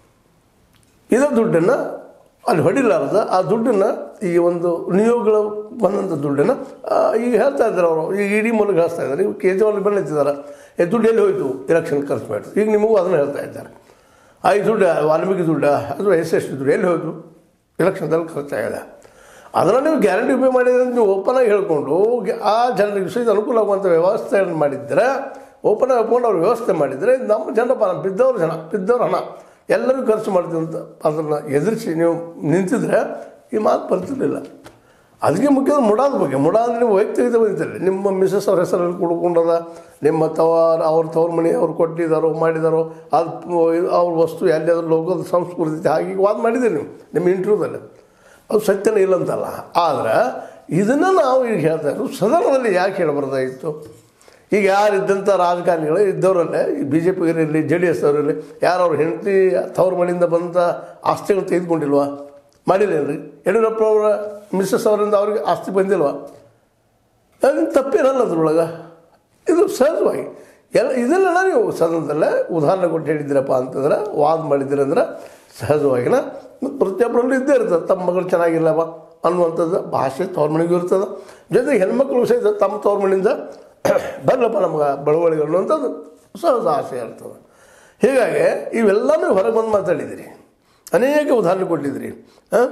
ಇದೇ ದುಡ್ಡನ್ನು ಅಲ್ಲಿ ಹೊಡಿಲಾರ್ದ ಆ ದುಡ್ಡನ್ನು ಈ ಒಂದು ನಿಯೋಗಗಳು ಬಂದಂಥ ದುಡ್ಡನ್ನು ಆ, ಈಗ ಹೇಳ್ತಾ ಇದ್ದಾರೆ ಅವರು ಈಗ ಇಡೀ ಮೂಲಕ ಹೇಳ್ತಾ ಇದ್ದಾರೆ ಈಗ ಕೇಜ್ರಿವಾಲ್ ಬೆಳೆತಿದ್ದಾರೆ ಏ ದುಡ್ಡು ಎಲ್ಲಿ ಹೋಯಿತು ಎಲೆಕ್ಷನ್ ಖರ್ಚು ಮಾಡಿದ್ರು ಈಗ ನಿಮಗೂ ಅದನ್ನು ಹೇಳ್ತಾ ಇದ್ದಾರೆ ಆ ಈ ದುಡ್ಡು ವಾಲ್ಮೀಕಿ ದುಡ್ಡ ಅಥವಾ ಎಸ್ ಎಸ್ ದುಡ್ಡು ಎಲ್ಲಿ ಹೋಯಿತು ಎಲೆಕ್ಷನ್ದಲ್ಲಿ ಖರ್ಚಾಗಿದೆ ಅದನ್ನು ನೀವು ಗ್ಯಾರಂಟಿ ಉಪಯೋಗ ಮಾಡಿದ್ರೆ ಅಂತ ನೀವು ಓಪನ್ ಆಗಿ ಹೇಳ್ಕೊಂಡು ಗ- ಆ ಜನರಿಗೆ ಸಹಿತ ಅನುಕೂಲ ಆಗುವಂಥ ವ್ಯವಸ್ಥೆಯನ್ನು ಮಾಡಿದ್ರೆ ಓಪನ್ ಆಗಿ ಒಪ್ಕೊಂಡು ಅವ್ರು ವ್ಯವಸ್ಥೆ ಮಾಡಿದರೆ ನಮ್ಮ ಜನ ಪ ಬಿದ್ದವ್ರ ಜನ ಬಿದ್ದವ್ರ ಹಣ ಎಲ್ಲರಿಗೂ ಖರ್ಚು ಮಾಡ್ತೀವಿ ಅಂತ ಅದನ್ನು ಎದುರಿಸಿ ನೀವು ನಿಂತಿದ್ರೆ ಈ ಮಾತು ಬರ್ತಿರ್ಲಿಲ್ಲ ಅದಕ್ಕೆ ಮುಖ್ಯ ಮುಡಾದ ಬಗ್ಗೆ ಮುಡಾ ಅಂದರೆ ನೀವು ವೈಯಕ್ತಿಕ ಬಂದಿದ್ದಾರೆ ನಿಮ್ಮ ಮಿಸಸ್ ಅವ್ರ ಹೆಸರಲ್ಲಿ ಕುಡ್ಕೊಂಡದ ನಿಮ್ಮ ತವಾರ ಅವ್ರ ತವ್ರ ಮನೆ ಅವ್ರು ಕೊಟ್ಟಿದ್ದಾರೋ ಮಾಡಿದಾರೋ ಅದು ಅವ್ರ ವಸ್ತು ಎಲ್ಲಿಯಾದ್ರೂ ಲೋಕದ ಸಂಸ್ಕೃತಿ ಹಾಗೆ ಹೀಗೆ ವಾದ ಮಾಡಿದ್ದೀರಿ ನೀವು ನಿಮ್ಮ ಇಂಟರ್ವ್ಯೂದಲ್ಲಿ ಅದು ಸತ್ಯನೇ ಇಲ್ಲ ಅಂತಲ್ಲ ಆದ್ರೆ ಇದನ್ನು ನಾವು ಈಗ ಹೇಳ್ತಾ ಇರೋದು ಸದನದಲ್ಲಿ ಯಾಕೆ ಹೇಳಬಾರ್ದಾಗಿತ್ತು ಈಗ ಯಾರಿದ್ದಂಥ ರಾಜಕಾರಣಿಗಳು ಇದ್ದವರಲ್ಲೇ ಈ ಬಿ ಜೆ ಪಿಗರಿರಲಿ ಜೆ ಡಿ ಎಸ್ ಅವರಿರಲಿ ಯಾರು ಅವ್ರ ಹೆಂಡತಿ ತವ್ರ ಮನೆಯಿಂದ ಬಂದ ಆಸ್ತಿಗಳು ತೆಗೆದುಕೊಂಡಿಲ್ವಾ ಮಾಡಿಲ್ಲೇನ್ರಿ ಯಡಿಯೂರಪ್ಪ ಅವರ ಮಿಸ್ಸಸ್ ಅವರಿಂದ ಅವ್ರಿಗೆ ಆಸ್ತಿ ಬಂದಿಲ್ವಾ ಅದನ್ನು ತಪ್ಪೇನಲ್ಲ ಅದ್ರೊಳಗೆ ಇದು ಸಹಜವಾಗಿ ಎಲ್ಲ ಇದೆಲ್ಲ ನೀವು ಸದನದಲ್ಲೇ ಉದಾಹರಣೆ ಕೊಟ್ಟು ಹೇಳಿದ್ದೀರಪ್ಪ ಅಂತಂದ್ರೆ ವಾದ ಮಾಡಿದ್ದೀರಂದ್ರೆ ಸಹಜವಾಗಿನ ಮತ್ತು ಪ್ರತಿಯೊಬ್ಬರಲ್ಲೂ ಇದ್ದೇ ಇರ್ತದೆ ತಮ್ಮ ಮಗಳು ಚೆನ್ನಾಗಿಲ್ಲವ ಅನ್ನುವಂಥದ್ದು ಭಾಷೆ ತವ್ರ ಮನೆಗೂ ಇರ್ತದೆ ಜೊತೆಗೆ ಹೆಣ್ಮಕ್ಳು ಸಹಿತ ತಮ್ಮ ತವ್ರ ಮನೆಯಿಂದ ಬರಲಪ್ಪ ನಮ್ಗೆ ಬಳವಳಿಗೆ ಅನ್ನುವಂಥದ್ದು ಸಹಜ ಆಸೆ ಇರ್ತದೆ ಹೀಗಾಗಿ ಇವೆಲ್ಲನೂ ಹೊರಗೆ ಬಂದು ಮಾತಾಡಿದಿರಿ ಅನೇಕ ಉದಾಹರಣೆ ಕೊಟ್ಟಿದ್ದೀರಿ ಹಾಂ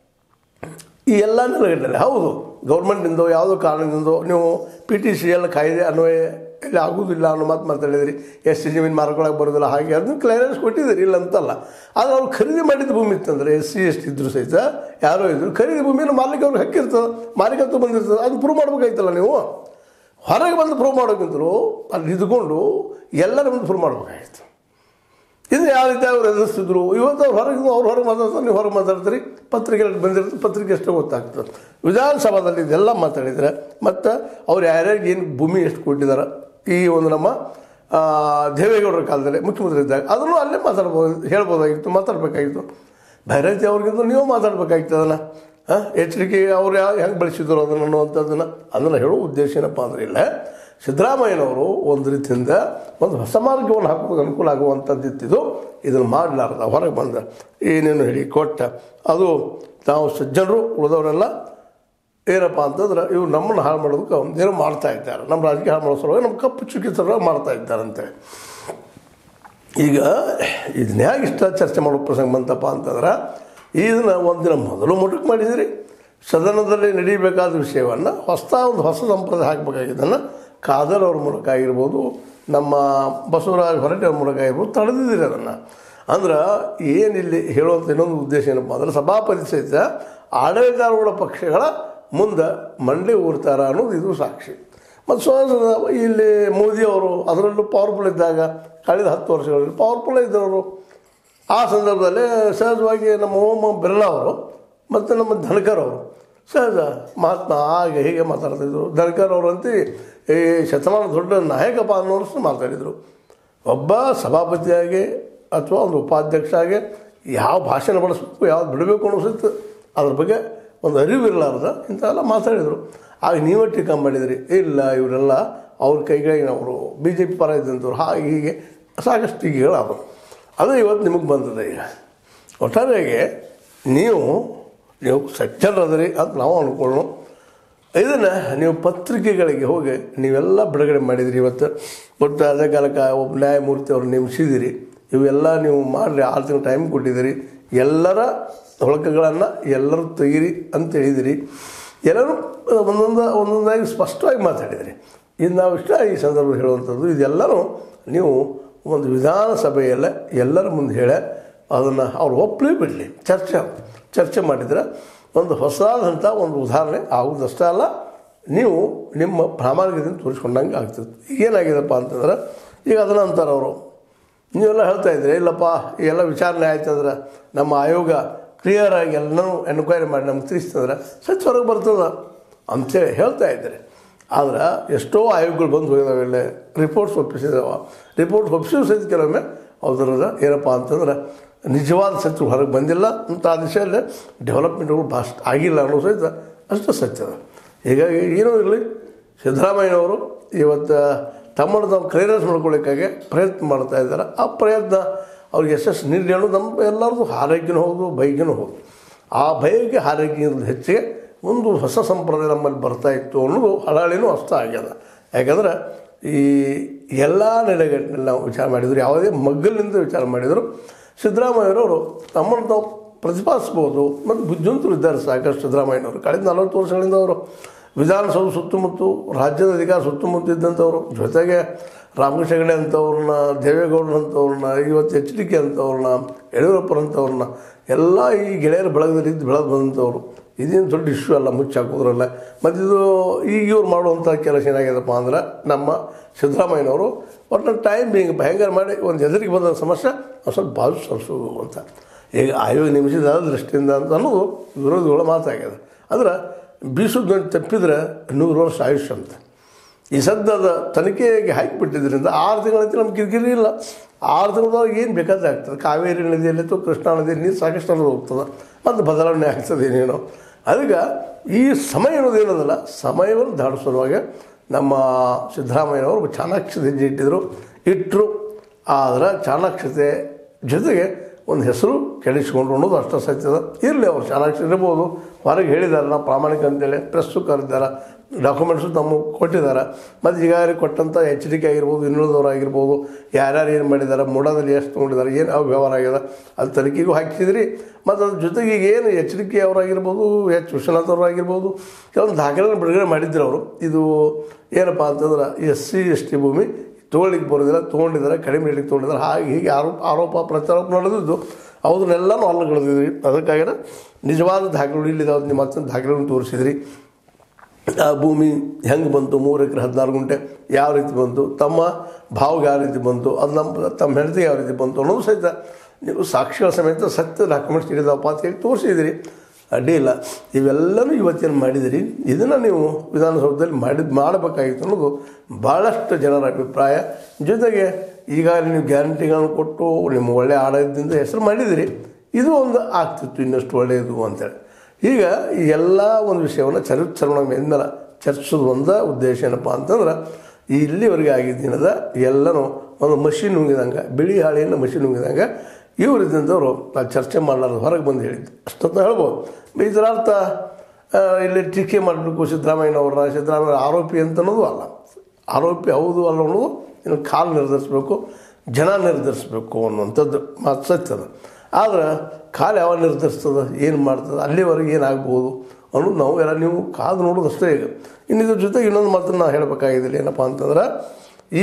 ಈ ಎಲ್ಲ ನೆಲೆಗಟ್ಟಲೆ ಹೌದು ಗೌರ್ಮೆಂಟಿಂದೋ ಯಾವುದೋ ಕಾರಣದಿಂದೋ ನೀವು ಪಿ ಟಿ ಸಿ ಎಲ್ಲ ಕಾಯ್ದೆ ಅನ್ವಯ ಇಲ್ಲಿ ಆಗುವುದಿಲ್ಲ ಅನ್ನೋ ಮಾತು ಮಾತಾಡಿದ್ರಿ ಎಸ್ ಸಿ ಜಮೀನು ಮಾರ್ಕೊಳಕ್ಕೆ ಬರೋದಿಲ್ಲ ಹಾಗೆ ಅದನ್ನು ಕ್ಲಿಯರೆನ್ಸ್ ಕೊಟ್ಟಿದ್ದೀರಿ ಇಲ್ಲ ಅಂತಲ್ಲ ಆದರೆ ಅವ್ರು ಖರೀದಿ ಮಾಡಿದ ಭೂಮಿ ಇತ್ತಂದ್ರೆ ಎಸ್ ಸಿ ಎಸ್ ಟಿ ಇದ್ರು ಸಹಿತ ಯಾರೋ ಇದ್ರು ಖರೀದಿ ಭೂಮಿಯನ್ನು ಮಾಲಿಕ ಅವ್ರಿಗೆ ಹಕ್ಕಿರ್ತದೆ ಮಾಲೀಕತ್ವ ಬಂದಿರ್ತದೆ ಅದು ಪ್ರೂವ್ ಮಾಡ್ಬೇಕಾಯ್ತಲ್ಲ ನೀವು ಹೊರಗೆ ಬಂದು ಪ್ರೂವ್ ಮಾಡೋಕ್ಕಿಂತಲೂ ಅಲ್ಲಿ ಇದ್ಕೊಂಡು ಎಲ್ಲರ ಮುಂದೆ ಪ್ರೂವ್ ಮಾಡ್ಬೇಕಾಗಿತ್ತು ಇದು ಯಾವ ರೀತಿ ಅವ್ರು ಎದುರಿಸ್ತಿದ್ರು ಇವತ್ತು ಅವ್ರು ಹೊರಗೆ ಅವ್ರು ಹೊರಗೆ ಮಾತಾಡ್ತಾರೆ ನೀವು ಹೊರಗೆ ಮಾತಾಡ್ತೀರಿ ಪತ್ರಿಕೆಯಲ್ಲಿ ಬಂದಿರ್ತದೆ ಪತ್ರಿಕೆ ಎಷ್ಟೋ ಗೊತ್ತಾಗ್ತದೆ ವಿಧಾನಸಭಾದಲ್ಲಿ ಇದೆಲ್ಲ ಮಾತಾಡಿದರೆ ಮತ್ತು ಅವ್ರು ಯಾರ್ಯಾರಿಗೆ ಏನು ಭೂಮಿ ಎಷ್ಟು ಕೊಟ್ಟಿದ್ದಾರೆ ಈ ಒಂದು ನಮ್ಮ ಆ, ದೇವೇಗೌಡರ ಕಾಲದಲ್ಲಿ ಮುಖ್ಯಮಂತ್ರಿ ಇದ್ದಾಗ ಅದನ್ನು ಅಲ್ಲೇ ಮಾತಾಡ್ಬೋದು ಹೇಳ್ಬೋದಾಗಿತ್ತು ಮಾತಾಡಬೇಕಾಗಿತ್ತು ಭೈರತಿ ಅವ್ರಿಗಿಂತ ನೀವು ಮಾತಾಡಬೇಕಾಗಿತ್ತು ಅದನ್ನು ಹಾಂ ಎಚ್ಚರಿಕೆ ಅವ್ರು ಯಾವ ಹೆಂಗೆ ಬೆಳೆಸಿದ್ರು ಅದನ್ನು ಅನ್ನುವಂಥದ್ದನ್ನು ಅದನ್ನು ಹೇಳೋ ಉದ್ದೇಶ ಏನಪ್ಪ ಅಂದ್ರೆ ಇಲ್ಲ ಸಿದ್ದರಾಮಯ್ಯನವರು ಒಂದು ರೀತಿಯಿಂದ ಒಂದು ಹೊಸ ಮಾರ್ಗವನ್ನು ಹಾಕೋದು ಅನುಕೂಲ ಆಗುವಂಥದ್ದು ಇತ್ತಿದ್ದು ಇದನ್ನು ಮಾಡಲಾರ್ದ ಹೊರಗೆ ಬಂದ ಏನೇನು ಹೇಳಿ ಕೊಟ್ಟ ಅದು ನಾವು ಸಜ್ಜನರು ಉಳಿದವರೆಲ್ಲ ಏನಪ್ಪ ಅಂತಂದ್ರೆ ಇವ್ರು ನಮ್ಮನ್ನು ಹಾಳು ಮಾಡೋದಕ್ಕೆ ಏನೋ ಮಾಡ್ತಾ ಇದ್ದಾರೆ ನಮ್ಮ ರಾಜಕೀಯ ಹಾಳು ಮಾಡೋ ಸಲುವಾಗಿ ನಮ್ಮ ಕಪ್ಪು ಚುಕ್ಕಿ ಥರ ಮಾಡ್ತಾ ಇದ್ದಾರಂತೆ ಈಗ ಇದನ್ನ ಹೇಗೆ ಇಷ್ಟ ಚರ್ಚೆ ಮಾಡೋ ಪ್ರಸಂಗ ಬಂತಪ್ಪ ಅಂತಂದ್ರೆ ಇದನ್ನು ಒಂದಿನ ಮೊದಲು ಮೊಟಕು ಮಾಡಿದಿರಿ ಸದನದಲ್ಲಿ ನಡೀಬೇಕಾದ ವಿಷಯವನ್ನು ಹೊಸ ಒಂದು ಹೊಸ ಸಂಪ್ರದಾಯ ಹಾಕಬೇಕಾಗಿದ್ದನ್ನು ಖಾದರ್ ಅವ್ರ ಮೂಲಕ ಆಗಿರ್ಬೋದು ನಮ್ಮ ಬಸವರಾಜ ಹೊರಟೆ ಅವ್ರ ಮೂಲಕ ಆಗಿರ್ಬೋದು ತಡೆದಿದ್ದೀರಿ ಅದನ್ನು ಅಂದ್ರೆ ಏನಿಲ್ಲಿ ಹೇಳುವಂಥ ಇನ್ನೊಂದು ಉದ್ದೇಶ ಏನಪ್ಪ ಅಂದ್ರೆ ಸಭಾಪತಿ ಸಹಿತ ಆಡಳಿತಾರೂಢ ಪಕ್ಷಗಳ ಮುಂದೆ ಮಂಡೆ ಊರ್ತಾರ ಅನ್ನೋದು ಇದು ಸಾಕ್ಷಿ ಮತ್ತು ಸ್ವ ಇಲ್ಲಿ ಮೋದಿಯವರು ಅದರಲ್ಲೂ ಪವರ್ಫುಲ್ ಇದ್ದಾಗ ಕಳೆದ ಹತ್ತು ವರ್ಷಗಳಲ್ಲಿ ಪವರ್ಫುಲ್ ಇದ್ದವರು ಆ ಸಂದರ್ಭದಲ್ಲಿ ಸಹಜವಾಗಿ ನಮ್ಮ ಓಂ ಬಿರ್ಲಾ ಅವರು ಮತ್ತು ನಮ್ಮ ಧನಕರ್ ಅವರು ಸಹಜ ಮಹಾತ್ಮ ಹಾಗೆ ಹೀಗೆ ಮಾತಾಡ್ತಿದ್ರು ಧನಕರ್ ಅವರಂತೆ ಈ ಶತಮಾನ ದೊಡ್ಡ ನಾಯಕಪ್ಪ ಅನ್ನೋರಷ್ಟು ಮಾತಾಡಿದರು ಒಬ್ಬ ಸಭಾಪತಿಯಾಗಿ ಅಥವಾ ಒಂದು ಉಪಾಧ್ಯಕ್ಷ ಆಗಿ ಯಾವ ಭಾಷಣ ಬಳಸಬೇಕು ಯಾವ್ದು ಬಿಡಬೇಕು ಅನ್ನಿಸುತ್ತೆ ಅದ್ರ ಬಗ್ಗೆ ಒಂದು ಅರಿವು ಇರಲಾರ್ದ ಇಂಥವೆಲ್ಲ ಮಾತಾಡಿದರು ಆಗ ನೀವೇ ಟೀಕಾ ಮಾಡಿದ್ರಿ ಇಲ್ಲ ಇವರೆಲ್ಲ ಅವ್ರ ಕೈಗಳಿಗೆ ಅವರು ಬಿ ಜೆ ಪಿ ಪರ ಇದ್ದಂಥವ್ರು ಹಾಗೆ ಹೀಗೆ ಸಾಕಷ್ಟು ಟೀಕೆಗಳಾದವು ಅದು ಇವತ್ತು ನಿಮಗೆ ಬಂದಿದೆ ಈಗ ಒಟ್ಟಾರೆಯಾಗಿ ನೀವು ನೀವು ಸಜ್ಜನರದ್ರಿ ಅಂತ ನಾವು ಅಂದ್ಕೊಳ್ಳೋಣ ಇದನ್ನು ನೀವು ಪತ್ರಿಕೆಗಳಿಗೆ ಹೋಗಿ ನೀವೆಲ್ಲ ಬಿಡುಗಡೆ ಮಾಡಿದಿರಿ ಇವತ್ತು ಒಟ್ಟು ಅದೇ ಕಾಲಕ್ಕೆ ಒಬ್ಬ ನ್ಯಾಯಮೂರ್ತಿ ಅವ್ರು ನೇಮಿಸಿದಿರಿ ಇವೆಲ್ಲ ನೀವು ಮಾಡಿರಿ ಆರು ತಿಂಗಳು ಟೈಮ್ ಕೊಟ್ಟಿದ್ದೀರಿ ಎಲ್ಲರ ಹೊಳಕುಗಳನ್ನು ಎಲ್ಲರೂ ತೆಗೀರಿ ಅಂತ ಹೇಳಿದಿರಿ ಎಲ್ಲರೂ ಒಂದೊಂದು ಒಂದೊಂದಾಗಿ ಸ್ಪಷ್ಟವಾಗಿ ಮಾತಾಡಿದಿರಿ ಇದು ನಾವು ಇಷ್ಟ ಈ ಸಂದರ್ಭ ಹೇಳುವಂಥದ್ದು ಇದೆಲ್ಲರೂ ನೀವು ಒಂದು ವಿಧಾನಸಭೆಯಲ್ಲೇ ಎಲ್ಲರ ಮುಂದೆ ಹೇಳಿ ಅದನ್ನು ಅವ್ರು ಒಪ್ಪಲಿ ಬಿಡಲಿ ಚರ್ಚೆ ಚರ್ಚೆ ಮಾಡಿದರೆ ಒಂದು ಹೊಸದಾದಂಥ ಒಂದು ಉದಾಹರಣೆ ಆಗುವುದಷ್ಟೇ ಅಲ್ಲ ನೀವು ನಿಮ್ಮ ಪ್ರಾಮಾಣಿಕತೆಯನ್ನು ತೋರಿಸ್ಕೊಂಡಂಗೆ ಆಗ್ತದೆ ಏನಾಗಿದೆಪ್ಪ ಅಂತಂದ್ರೆ ಈಗ ಅದನ್ನ ಅಂತಾರೆ ಅವರು ನೀವೆಲ್ಲ ಹೇಳ್ತಾ ಇದ್ರಿ ಇಲ್ಲಪ್ಪ ಈ ಎಲ್ಲ ವಿಚಾರಣೆ ಆಯ್ತಂದ್ರೆ ನಮ್ಮ ಆಯೋಗ ಕ್ಲಿಯರ್ ಆಗಿ ಎಲ್ಲನೂ ಎನ್ಕ್ವೈರಿ ಮಾಡಿ ನಮ್ಗೆ ತಿಳಿಸ್ತಂದ್ರೆ ಸಚ್ ಹೊರಗೆ ಬರ್ತದೆ ಅಂತೇಳಿ ಹೇಳ್ತಾ ಇದ್ದಾರೆ ಆದ್ರೆ ಎಷ್ಟೋ ಆಯೋಗಗಳು ಬಂದು ಹೋಗಿದಾವೆ ಇಲ್ಲೇ ರಿಪೋರ್ಟ್ಸ್ ಒಪ್ಪಿಸಿದಾವ ರಿಪೋರ್ಟ್ಸ್ ಒಪ್ಪಿಸಿದ್ರು ಸಹಿತ ಕೆಲವೊಮ್ಮೆ ಅದರದ ಏನಪ್ಪ ಅಂತಂದ್ರೆ ನಿಜವಾದ ಸತ್ಯ ಹೊರಗೆ ಬಂದಿಲ್ಲ ಅಂತ ಆ ದಿಶೆಯಲ್ಲಿ ಡೆವಲಪ್ಮೆಂಟ್ಗಳು ಭಾಷ ಆಗಿಲ್ಲ ಅನ್ನೋ ಸಹಿತ ಅಷ್ಟು ಸತ್ಯದ ಹೀಗಾಗಿ ಏನೂ ಇರಲಿ ಸಿದ್ದರಾಮಯ್ಯನವರು ಇವತ್ತು ತಮ್ಮನ್ನು ತಾವು ಕ್ಲಿಯರೆನ್ಸ್ ಮಾಡ್ಕೊಳ್ಳಿಕ್ಕಾಗಿ ಪ್ರಯತ್ನ ಮಾಡ್ತಾ ಇದ್ದಾರೆ ಆ ಪ್ರಯತ್ನ ಅವ್ರಿಗೆ ಯಶಸ್ಸು ನೀಡಲಿ ಅನ್ನೋದು ನಮ್ಮ ಎಲ್ಲರದು ಹಾರೈಕೆನೂ ಹೌದು ಬೈಕಿನೂ ಹೌದು ಆ ಬಯಕೆ ಹಾರೈಕೆಗಿಂತ ಹೆಚ್ಚಿಗೆ ಒಂದು ಹೊಸ ಸಂಪ್ರದಾಯ ನಮ್ಮಲ್ಲಿ ಬರ್ತಾ ಇತ್ತು ಅನ್ನೋದು ಹಳಹಳಿನೂ ಅಷ್ಟ ಆಗ್ಯದ ಯಾಕಂದ್ರೆ ಈ ಎಲ್ಲ ನೆಲೆಗಟ್ಟಿನಲ್ಲಿ ನಾವು ವಿಚಾರ ಮಾಡಿದ್ರು ಯಾವುದೇ ಮಗ್ಗಲಿನಿಂದ ವಿಚಾರ ಮಾಡಿದರು ಸಿದ್ದರಾಮಯ್ಯರವರು ತಮ್ಮನ್ನು ತಾವು ಪ್ರತಿಪಾದಿಸ್ಬೋದು ಮತ್ತು ಬುದ್ಧಿವಂತರು ಇದ್ದಾರೆ ಸಾಕಷ್ಟು ಸಿದ್ದರಾಮಯ್ಯನವರು ಕಳೆದ ನಲವತ್ತು ವರ್ಷಗಳಿಂದ ಅವರು ವಿಧಾನಸೌಧ ಸುತ್ತಮುತ್ತ ರಾಜ್ಯದ ಅಧಿಕಾರ ಸುತ್ತಮುತ್ತ ಇದ್ದಂಥವ್ರು ಜೊತೆಗೆ ರಾಮಕೃಷ್ಣ ಹೆಗಡೆ ಅಂಥವ್ರನ್ನ ದೇವೇಗೌಡರಂಥವ್ರನ್ನ ಇವತ್ತು ಎಚ್ ಡಿ ಕೆ ಅಂಥವ್ರನ್ನ ಯಡಿಯೂರಪ್ಪರಂಥವ್ರನ್ನ ಎಲ್ಲ ಈ ಗೆಳೆಯರ ಬೆಳಗದಲ್ಲಿ ಇದ್ದು ಬೆಳೆದು ಬಂದಂಥವ್ರು ಇದೇನು ದೊಡ್ಡ ಇಶ್ಯೂ ಅಲ್ಲ ಮುಚ್ಚಾಕೋದ್ರಲ್ಲ ಮತ್ತು ಇದು ಈಗ ಇವ್ರು ಮಾಡುವಂಥ ಕೆಲಸ ಏನಾಗ್ಯದಪ್ಪ ಅಂದ್ರೆ ನಮ್ಮ ಸಿದ್ದರಾಮಯ್ಯನವರು ಒಟ್ಟು ಟೈಮ್ ಹಿಂಗೆ ಭಯಂಕರ ಮಾಡಿ ಒಂದು ಎದುರಿಗೆ ಬಂದ ಸಮಸ್ಯೆ ಒಂದು ಸ್ವಲ್ಪ ಬಾಜು ಸರಿಸೋದು ಅಂತ ಈಗ ಆಯೋಗ ನಿಮಿಷದ ದೃಷ್ಟಿಯಿಂದ ಅಂತ ಅನ್ನೋದು ವಿರೋಧಿಗಳ ಮಾತಾಗ್ಯದ ಅಂದ್ರೆ ಬೀಸೋದು ತಪ್ಪಿದ್ರೆ ನೂರು ವರ್ಷ ಆಯುಷ್ಯ ಅಂತ ಈ ಸದ್ಯದ ತನಿಖೆಗೆ ಹಾಕಿಬಿಟ್ಟಿದ್ರಿಂದ ಆರು ತಿಂಗಳಂತೆ ನಮ್ಗೆ ಕಿರಿಕಿರಿ ಇಲ್ಲ ಆರು ತಿಂಗಳದಾಗ ಏನು ಬೇಕಾದ್ರೆ ಆಗ್ತದೆ ಕಾವೇರಿ ನದಿಯಲ್ಲಿ ಅಥವಾ ಕೃಷ್ಣಾ ನದಿಯಲ್ಲಿ ನೀರು ಸಾಕಷ್ಟು ಹರಿದು ಹೋಗ್ತದೆ ಮತ್ತು ಬದಲಾವಣೆ ಆಗ್ತದೆ ಏನೇನೋ ಅದಕ್ಕೆ ಈ ಸಮಯ ಅನ್ನೋದು ಏನದಲ್ಲ ಸಮಯವನ್ನು ದಾಟಿಸುವಾಗ ನಮ್ಮ ಸಿದ್ದರಾಮಯ್ಯನವರು ಚಾಣಾಕ್ಷತೆ ಹೆಜ್ಜೆ ಇಟ್ಟಿದ್ರು ಇಟ್ಟರು ಆದರೆ ಚಾಣಾಕ್ಷತೆ ಜೊತೆಗೆ ಒಂದು ಹೆಸರು ಕೆಡಿಸ್ಕೊಂಡ್ರು ಅನ್ನೋದು ಅಷ್ಟ ಸತ್ಯದ ಇರಲಿ ಅವ್ರು ಚಾಣಾಕ್ಷ ಇರ್ಬೋದು ಹೊರಗೆ ಹೇಳಿದ್ದಾರೆ ನಾವು ಪ್ರಾಮಾಣಿಕ ಅಂತೇಳಿ ಪ್ರೆಸ್ಸು ಕರೆದಿದ್ದಾರೆ ಡಾಕ್ಯುಮೆಂಟ್ಸು ತಮ್ಮ ಕೊಟ್ಟಿದ್ದಾರೆ ಮತ್ತು ಈಗಾಗಲೇ ಕೊಟ್ಟಂಥ ಎಚ್ ಡಿ ಕೆ ಆಗಿರ್ಬೋದು ಇನ್ನುಳಿದವ್ರು ಆಗಿರ್ಬೋದು ಯಾರ್ಯಾರು ಏನು ಮಾಡಿದ್ದಾರೆ ಮೂಡದಲ್ಲಿ ಎಷ್ಟು ತೊಗೊಂಡಿದ್ದಾರೆ ಏನು ಯಾವ ವ್ಯವಹಾರ ಆಗ್ಯದ ಅದು ತನಿಖೆಗೂ ಹಾಕಿಸಿದ್ರಿ ಮತ್ತು ಅದ್ರ ಜೊತೆಗೆ ಈಗ ಏನು ಎಚ್ ಡಿ ಕೆ ಅವರಾಗಿರ್ಬೋದು ಎಚ್ ವಿಶ್ವನಾಥ್ ಅವರು ಆಗಿರ್ಬೋದು ಕೆಲವೊಂದು ದಾಖಲೆಗಳನ್ನು ಬಿಡುಗಡೆ ಮಾಡಿದ್ರು ಅವರು ಇದು ಏನಪ್ಪ ಅಂತಂದ್ರೆ ಎಸ್ ಸಿ ಎಸ್ ಟಿ ಭೂಮಿ ತೊಗೊಳ್ಳಿಕ್ಕೆ ಬರೋದಿಲ್ಲ ತೊಗೊಂಡಿದ್ದಾರೆ ಕಡಿಮೆ ರೇಟಿಗೆ ತೊಗೊಂಡಿದ್ದಾರೆ ಹಾಗೆ ಹೀಗೆ ಆರೋಪ ಆರೋಪ ಪ್ರತ್ಯಾರೋಪ ನಡೆದಿದ್ದು ಅವ್ರನ್ನೆಲ್ಲನೂ ಅಲ್ಲಗಳಿದ್ವಿ ಅದಕ್ಕಾಗಿ ನಿಜವಾದ ದಾಖಲೆಗಳು ಇಲ್ಲಿದ್ದಾವೆ ನಿಮ್ಮ ಮತ್ತೆ ದಾಖಲೆಗಳನ್ನು ತೋರಿಸಿದ್ರಿ ಆ ಭೂಮಿ ಹೆಂಗೆ ಬಂತು ಮೂರು ಎಕರೆ ಹದಿನಾರು ಗುಂಟೆ ಯಾವ ರೀತಿ ಬಂತು ತಮ್ಮ ಭಾವಗೆ ಯಾವ ರೀತಿ ಬಂತು ಅದು ನಮ್ಮ ತಮ್ಮ ಹೆಂಡತಿಗೆ ಯಾವ ರೀತಿ ಬಂತು ಅನ್ನೋದು ಸಹಿತ ನೀವು ಸಾಕ್ಷಿಗಳ ಸಮೇತ ಸತ್ಯ ಡಾಕ್ಯುಮೆಂಟ್ಸ್ ಇಳಿದವಪ್ಪ ಅಂತ ಹೇಳಿ ತೋರಿಸಿದಿರಿ ಅಡ್ಡಿ ಇಲ್ಲ ಇವೆಲ್ಲನೂ ಇವತ್ತೇನು ಮಾಡಿದಿರಿ ಇದನ್ನು ನೀವು ವಿಧಾನಸೌಧದಲ್ಲಿ ಮಾಡಿ ಮಾಡಬೇಕಾಗಿತ್ತು ಅನ್ನೋದು ಭಾಳಷ್ಟು ಜನರ ಅಭಿಪ್ರಾಯ ಜೊತೆಗೆ ಈಗಾಗಲೇ ನೀವು ಗ್ಯಾರಂಟಿಗಳನ್ನು ಕೊಟ್ಟು ನಿಮ್ಮ ಒಳ್ಳೆಯ ಆಡಳಿತದಿಂದ ಹೆಸರು ಮಾಡಿದಿರಿ ಇದು ಒಂದು ಆಗ್ತಿತ್ತು ಇನ್ನಷ್ಟು ಒಳ್ಳೆಯದು ಅಂತೇಳಿ ಈಗ ಈ ಎಲ್ಲ ಒಂದು ವಿಷಯವನ್ನು ಚರಿತ್ರಣೆ ಮೇಲ್ಮೇಲೆ ಚರ್ಚಿಸೋದು ಒಂದ ಉದ್ದೇಶ ಏನಪ್ಪ ಅಂತಂದ್ರೆ ಈ ಇಲ್ಲಿವರೆಗೆ ಆಗಿದ್ದಿನದ ಎಲ್ಲನೂ ಒಂದು ಮಷಿನ್ ನುಂಗಿದಂಗೆ ಬಿಳಿ ಹಾಳೆಯನ್ನು ಮಷಿನ್ ನುಂಗಿದಂಗೆ ಇವರು ಇದ್ದಂಥವ್ರು ನಾವು ಚರ್ಚೆ ಮಾಡಲಾರ್ದು ಹೊರಗೆ ಬಂದು ಹೇಳಿದ್ದು ಅಷ್ಟಂತ ಹೇಳ್ಬೋದು ಇದರ ಅರ್ಥ ಆ, ಇಲ್ಲಿ ಟೀಕೆ ಮಾಡಬೇಕು ಸಿದ್ದರಾಮಯ್ಯನವ್ರನ್ನ ಸಿದ್ದರಾಮಯ್ಯ ಆರೋಪಿ ಅಂತ ಅನ್ನೋದು ಅಲ್ಲ ಆರೋಪಿ ಹೌದು ಅಲ್ಲ ಅನ್ನೋದು ಇನ್ನು ಕಾಲು ನಿರ್ಧರಿಸಬೇಕು ಜನ ನಿರ್ಧರಿಸಬೇಕು ಅನ್ನುವಂಥದ್ದು ಮಾತು ಸತ್ಯದ ಆದ್ರೆ ಕಾಲು ಯಾವ ನಿರ್ಧರಿಸ್ತದೆ ಏನು ಮಾಡ್ತದೆ ಅಲ್ಲಿವರೆಗೆ ಏನಾಗ್ಬೋದು ಅನ್ನೋದು ನಾವು ಎಲ್ಲ ನೀವು ಕಾದು ನೋಡೋದು ಅಷ್ಟೇ ಈಗ ಇನ್ನು ಇದ್ರ ಜೊತೆಗೆ ಇನ್ನೊಂದು ಮಾತನ್ನು ನಾನು ಹೇಳಬೇಕಾಗಿದ್ದಿಲ್ಲ ಏನಪ್ಪ ಅಂತಂದ್ರೆ ಈ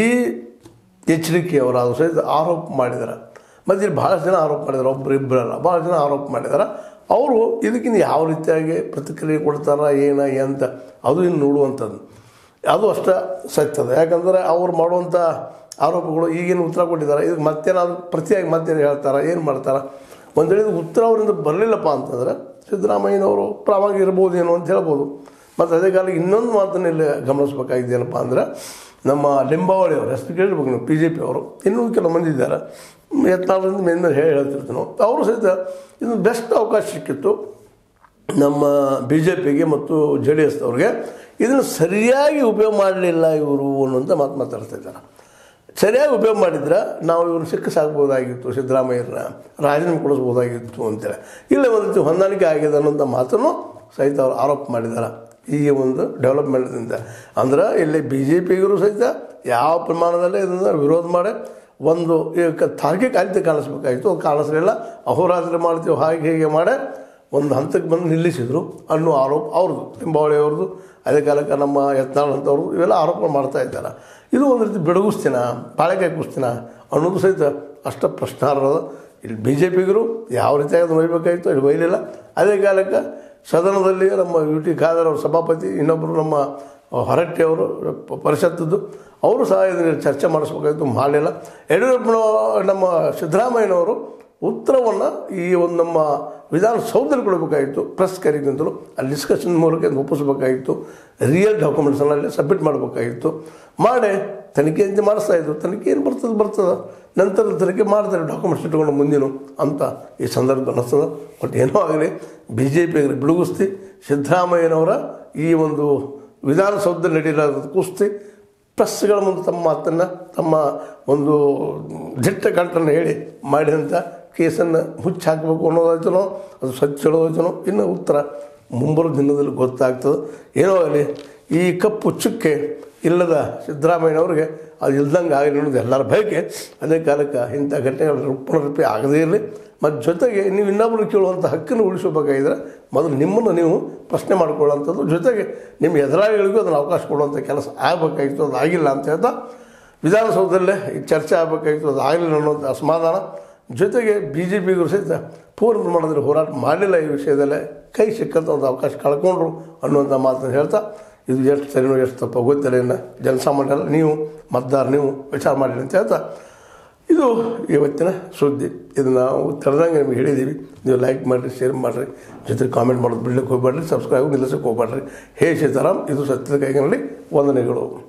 ಎಚ್ ಡಿ ಕೆ ಅವರು ಅದು ಸಹಿತ ಆರೋಪ ಮಾಡಿದ್ದಾರೆ ಮತ್ತು ಇಲ್ಲಿ ಭಾಳಷ್ಟು ಜನ ಆರೋಪ ಮಾಡಿದ್ದಾರೆ ಒಬ್ಬರು ಇಬ್ಬರಲ್ಲ ಭಾಳ ಜನ ಆರೋಪ ಮಾಡಿದ್ದಾರೆ ಅವರು ಇದಕ್ಕಿಂತ ಯಾವ ರೀತಿಯಾಗಿ ಪ್ರತಿಕ್ರಿಯೆ ಕೊಡ್ತಾರ ಏನ ಎಂತ ಅದು ಇನ್ನು ನೋಡುವಂಥದ್ದು ಅದು ಅಷ್ಟ ಸತ್ಯದ ಯಾಕಂದರೆ ಅವ್ರು ಮಾಡುವಂಥ ಆರೋಪಗಳು ಈಗೇನು ಉತ್ತರ ಕೊಟ್ಟಿದ್ದಾರೆ ಇದಕ್ಕೆ ಮತ್ತೇನಾದ್ರು ಪ್ರತಿಯಾಗಿ ಮತ್ತೇನು ಹೇಳ್ತಾರೆ ಏನು ಮಾಡ್ತಾರೆ ಒಂದು ವೇಳೆ ಇದು ಉತ್ತರ ಅವರಿಂದ ಬರಲಿಲ್ಲಪ್ಪ ಅಂತಂದ್ರೆ ಸಿದ್ದರಾಮಯ್ಯನವರು ಪ್ರಾಮಾಣಿಕ ಇರ್ಬೋದೇನೋ ಅಂತ ಹೇಳ್ಬೋದು ಮತ್ತು ಅದೇ ಕಾಲಕ್ಕೆ ಇನ್ನೊಂದು ಮಾತನ್ನು ಇಲ್ಲಿ ಗಮನಿಸ್ಬೇಕಾಗಿದ್ದೇನಪ್ಪ ಅಂದ್ರೆ ನಮ್ಮ ಲಿಂಬಾವಳಿ ಅವರು ಹೆಸರು ಕೇಳಿರ್ಬೇಕು ನೀವು ಪಿ ಜೆ ಪಿ ಅವರು ಇನ್ನೂ ಕೆಲವು ಮಂದಿ ಇದ್ದಾರೆ ಯತ್ನಾಳರಿಂದ ಮೇಲ್ಮೇಲೆ ಹೇಳಿ ಹೇಳ್ತಿರ್ತೀವಿ ನಾವು ಅವರು ಸಹಿತ ಇದು ಬೆಸ್ಟ್ ಅವಕಾಶ ಸಿಕ್ಕಿತ್ತು ನಮ್ಮ ಬಿ ಜೆ ಪಿಗೆ ಮತ್ತು ಜೆ ಡಿ ಎಸ್ ಅವ್ರಿಗೆ ಇದನ್ನು ಸರಿಯಾಗಿ ಉಪಯೋಗ ಮಾಡಲಿಲ್ಲ ಇವರು ಅನ್ನುವಂಥ ಮಾತು ಮಾತಾಡ್ತಾ ಇದ್ದಾರೆ ಸರಿಯಾಗಿ ಉಪಯೋಗ ಮಾಡಿದ್ರೆ ನಾವು ಇವ್ರನ್ನ ಸಿಕ್ಕ ಸಾಕ್ಬೋದಾಗಿತ್ತು ಸಿದ್ದರಾಮಯ್ಯರನ್ನ ರಾಜೀನಾಮೆ ಕೊಡಿಸ್ಬೋದಾಗಿತ್ತು ಅಂತೇಳಿ ಇಲ್ಲ ಒಂದು ರೀತಿ ಹೊಂದಾಣಿಕೆ ಆಗಿದೆ ಅನ್ನೋಂಥ ಮಾತನ್ನು ಸಹಿತ ಅವರು ಆರೋಪ ಮಾಡಿದ್ದಾರೆ ಈ ಒಂದು ಡೆವಲಪ್ಮೆಂಟ್ದಿಂದ ಅಂದ್ರೆ ಇಲ್ಲಿ ಬಿ ಜೆ ಪಿಗರು ಸಹಿತ ಯಾವ ಪ್ರಮಾಣದಲ್ಲಿ ಇದನ್ನು ವಿರೋಧ ಮಾಡಿ ಒಂದು ಈಗ ತಾರ್ಕಿಕ ಅಂತ್ಯ ಕಾಣಿಸ್ಬೇಕಾಗಿತ್ತು ಅದು ಕಾಣಿಸ್ಲಿಲ್ಲ ಅಹೋರಾತ್ರಿ ಮಾಡ್ತೀವಿ ಹಾಗೆ ಹೀಗೆ ಮಾಡಿ ಒಂದು ಹಂತಕ್ಕೆ ಬಂದು ನಿಲ್ಲಿಸಿದರು ಅನ್ನೋ ಆರೋಪ ಅವ್ರದ್ದು ಲಿಂಬಾವಳಿ ಅವ್ರದ್ದು ಅದೇ ಕಾಲಕ್ಕೆ ನಮ್ಮ ಯತ್ನಾಳ್ ಅಂತವ್ರದ್ದು ಇವೆಲ್ಲ ಆರೋಪ ಮಾಡ್ತಾ ಇದ್ದಾರೆ ಇದು ಒಂದು ರೀತಿ ಬೆಡಗಿಸ್ತೀನ ಬಾಳೆಕಾಯಿ ಕುಸ್ತಿನ ಅನ್ನೋದು ಸಹಿತ ಅಷ್ಟ ಪ್ರಶ್ನಾರ್ಹದ ಇಲ್ಲಿ ಬಿ ಜೆ ಪಿಗರು ಯಾವ ರೀತಿಯಾಗಿ ಅದನ್ನು ಒಯ್ಬೇಕಾಗಿತ್ತು ಇಲ್ಲಿ ಒಯ್ಯಲಿಲ್ಲ ಅದೇ ಕಾಲಕ್ಕೆ ಸದನದಲ್ಲಿ ನಮ್ಮ ಯು ಟಿ ಖಾದರ್ ಅವ್ರ ಸಭಾಪತಿ ಇನ್ನೊಬ್ಬರು ನಮ್ಮ ಹೊರಟ್ಟಿ ಅವರು ಪ- ಪರಿಷತ್ತದ್ದು ಅವರು ಸಹ ಇದನ್ನು ಚರ್ಚೆ ಮಾಡಿಸ್ಬೇಕಾಗಿತ್ತು ಮಾಡಲಿಲ್ಲ ಯಡಿಯೂರಪ್ಪನ ನಮ್ಮ ಸಿದ್ದರಾಮಯ್ಯನವರು ಉತ್ತರವನ್ನು ಈ ಒಂದು ನಮ್ಮ ವಿಧಾನಸೌಧದಲ್ಲಿ ಕೊಡಬೇಕಾಗಿತ್ತು ಪ್ರೆಸ್ ಕರೀಗಿಂತಲೂ ಅಲ್ಲಿ ಡಿಸ್ಕಷನ್ ಮೂಲಕ ಇದನ್ನ ಒಪ್ಪಿಸ್ಬೇಕಾಗಿತ್ತು ರಿಯಲ್ ಡಾಕ್ಯುಮೆಂಟ್ಸನ್ನು ಅಲ್ಲಿ ಸಬ್ಮಿಟ್ ಮಾಡಬೇಕಾಗಿತ್ತು ಮಾಡಿ ತನಿಖೆ ಅಂತ ಮಾಡಿಸ್ತಾ ಇದ್ರು ತನಿಖೆ ಏನು ಬರ್ತದೆ ಬರ್ತದೆ ನಂತರ ತನಿಖೆ ಮಾಡ್ತಾರೆ ಡಾಕ್ಯುಮೆಂಟ್ಸ್ ಇಟ್ಕೊಂಡು ಮುಂದಿನ ಅಂತ ಈ ಸಂದರ್ಭ ಅನ್ನಿಸ್ತದೆ ಬಟ್ ಏನೋ ಆಗಲಿ ಬಿ ಜೆ ಪಿ ಬಿಡುಗಿಸ್ತಿ ಸಿದ್ದರಾಮಯ್ಯನವರ ಈ ಒಂದು ವಿಧಾನಸೌಧದಲ್ಲಿ ನಡೆಯಲಾದ ಕುಸ್ತಿ ಪ್ರೆಸ್ಗಳ ಮುಂದೆ ತಮ್ಮ ಮಾತನ್ನು ತಮ್ಮ ಒಂದು ದಿಟ್ಟ ಕಂಠನ್ನು ಹೇಳಿ ಮಾಡಿದಂಥ ಕೇಸನ್ನು ಮುಚ್ಚಿ ಹಾಕಬೇಕು ಅನ್ನೋದಾಯ್ತನೋ ಅದು ಸ್ವಚ್ಛ ಹೇಳೋದಾಯ್ತನೋ ಇನ್ನು ಉತ್ತರ ಮುಂಬರುವ ದಿನದಲ್ಲಿ ಗೊತ್ತಾಗ್ತದೆ ಏನೋ ಆಗಲಿ ಈ ಕಪ್ಪು ಚುಕ್ಕೆ ಇಲ್ಲದ ಸಿದ್ದರಾಮಯ್ಯನವ್ರಿಗೆ ಅದು ಇಲ್ದಂಗೆ ಆಗಲಿ ಅನ್ನೋದು ಎಲ್ಲರ ಬಯಕೆ ಅದೇ ಕಾಲಕ್ಕೆ ಇಂಥ ಘಟನೆಗಳು ಪುನರಪಿ ಆಗದೇ ಇರಲಿ ಮತ್ತು ಜೊತೆಗೆ ನೀವು ಇನ್ನೊಬ್ಬರು ಕೇಳುವಂಥ ಹಕ್ಕನ್ನು ಉಳಿಸಬೇಕಾಗಿದ್ರೆ ಮೊದಲು ನಿಮ್ಮನ್ನು ನೀವು ಪ್ರಶ್ನೆ ಮಾಡ್ಕೊಳ್ಳೋಂಥದ್ದು ಜೊತೆಗೆ ನಿಮ್ಮ ಎದುರಾಳಿಗಳಿಗೂ ಅದನ್ನು ಅವಕಾಶ ಕೊಡುವಂಥ ಕೆಲಸ ಆಗಬೇಕಾಗಿತ್ತು ಅದು ಆಗಿಲ್ಲ ಅಂತ ಹೇಳ್ತಾ ವಿಧಾನಸೌಧದಲ್ಲೇ ಈ ಚರ್ಚೆ ಆಗಬೇಕಾಗಿತ್ತು ಅದು ಆಗಲಿಲ್ಲ ಅನ್ನೋಂಥ ಅಸಮಾಧಾನ ಜೊತೆಗೆ ಬಿ ಜೆ ಪಿಗೂ ಸಹಿತ ಪೂರ್ಣ ಪ್ರಮಾಣದಲ್ಲಿ ಹೋರಾಟ ಮಾಡಲಿಲ್ಲ ಈ ವಿಷಯದಲ್ಲೇ ಕೈ ಸಿಕ್ಕಂಥ ಒಂದು ಅವಕಾಶ ಕಳ್ಕೊಂಡ್ರು ಅನ್ನುವಂಥ ಮಾತನ್ನು ಹೇಳ್ತಾ ಇದು ಎಷ್ಟು ಸರಿನೋ ಎಷ್ಟು ತಪ್ಪೋ ಗೊತ್ತಿಲ್ಲ ಇನ್ನು ಜನಸಾಮಾನ್ಯರಲ್ಲ ನೀವು ಮತದಾರ ನೀವು ವಿಚಾರ ಮಾಡಿ ಅಂತ ಹೇಳ್ತಾ ಇದು ಇವತ್ತಿನ ಸುದ್ದಿ ಇದು ನಾವು ತಿಳಿದಂಗೆ ನಿಮಗೆ ಹೇಳಿದ್ದೀವಿ ನೀವು ಲೈಕ್ ಮಾಡಿರಿ ಶೇರ್ ಮಾಡಿರಿ ಜೊತೆ ಕಾಮೆಂಟ್ ಮಾಡೋದು ಬಿಡ್ಲಿಕ್ಕೆ ಹೋಗ್ಬೇಡ್ರಿ ಸಬ್ಸ್ಕ್ರೈಬ್ ನಿಲ್ಲಿಸಕ್ಕೆ ಹೋಗ್ಬೇಡ್ರಿ ಹೇ ಸೀತಾರಾಮ್ ಇದು ಸತ್ಯದ ಕೈಗಳಲ್ಲಿ ವಂದನೆಗಳು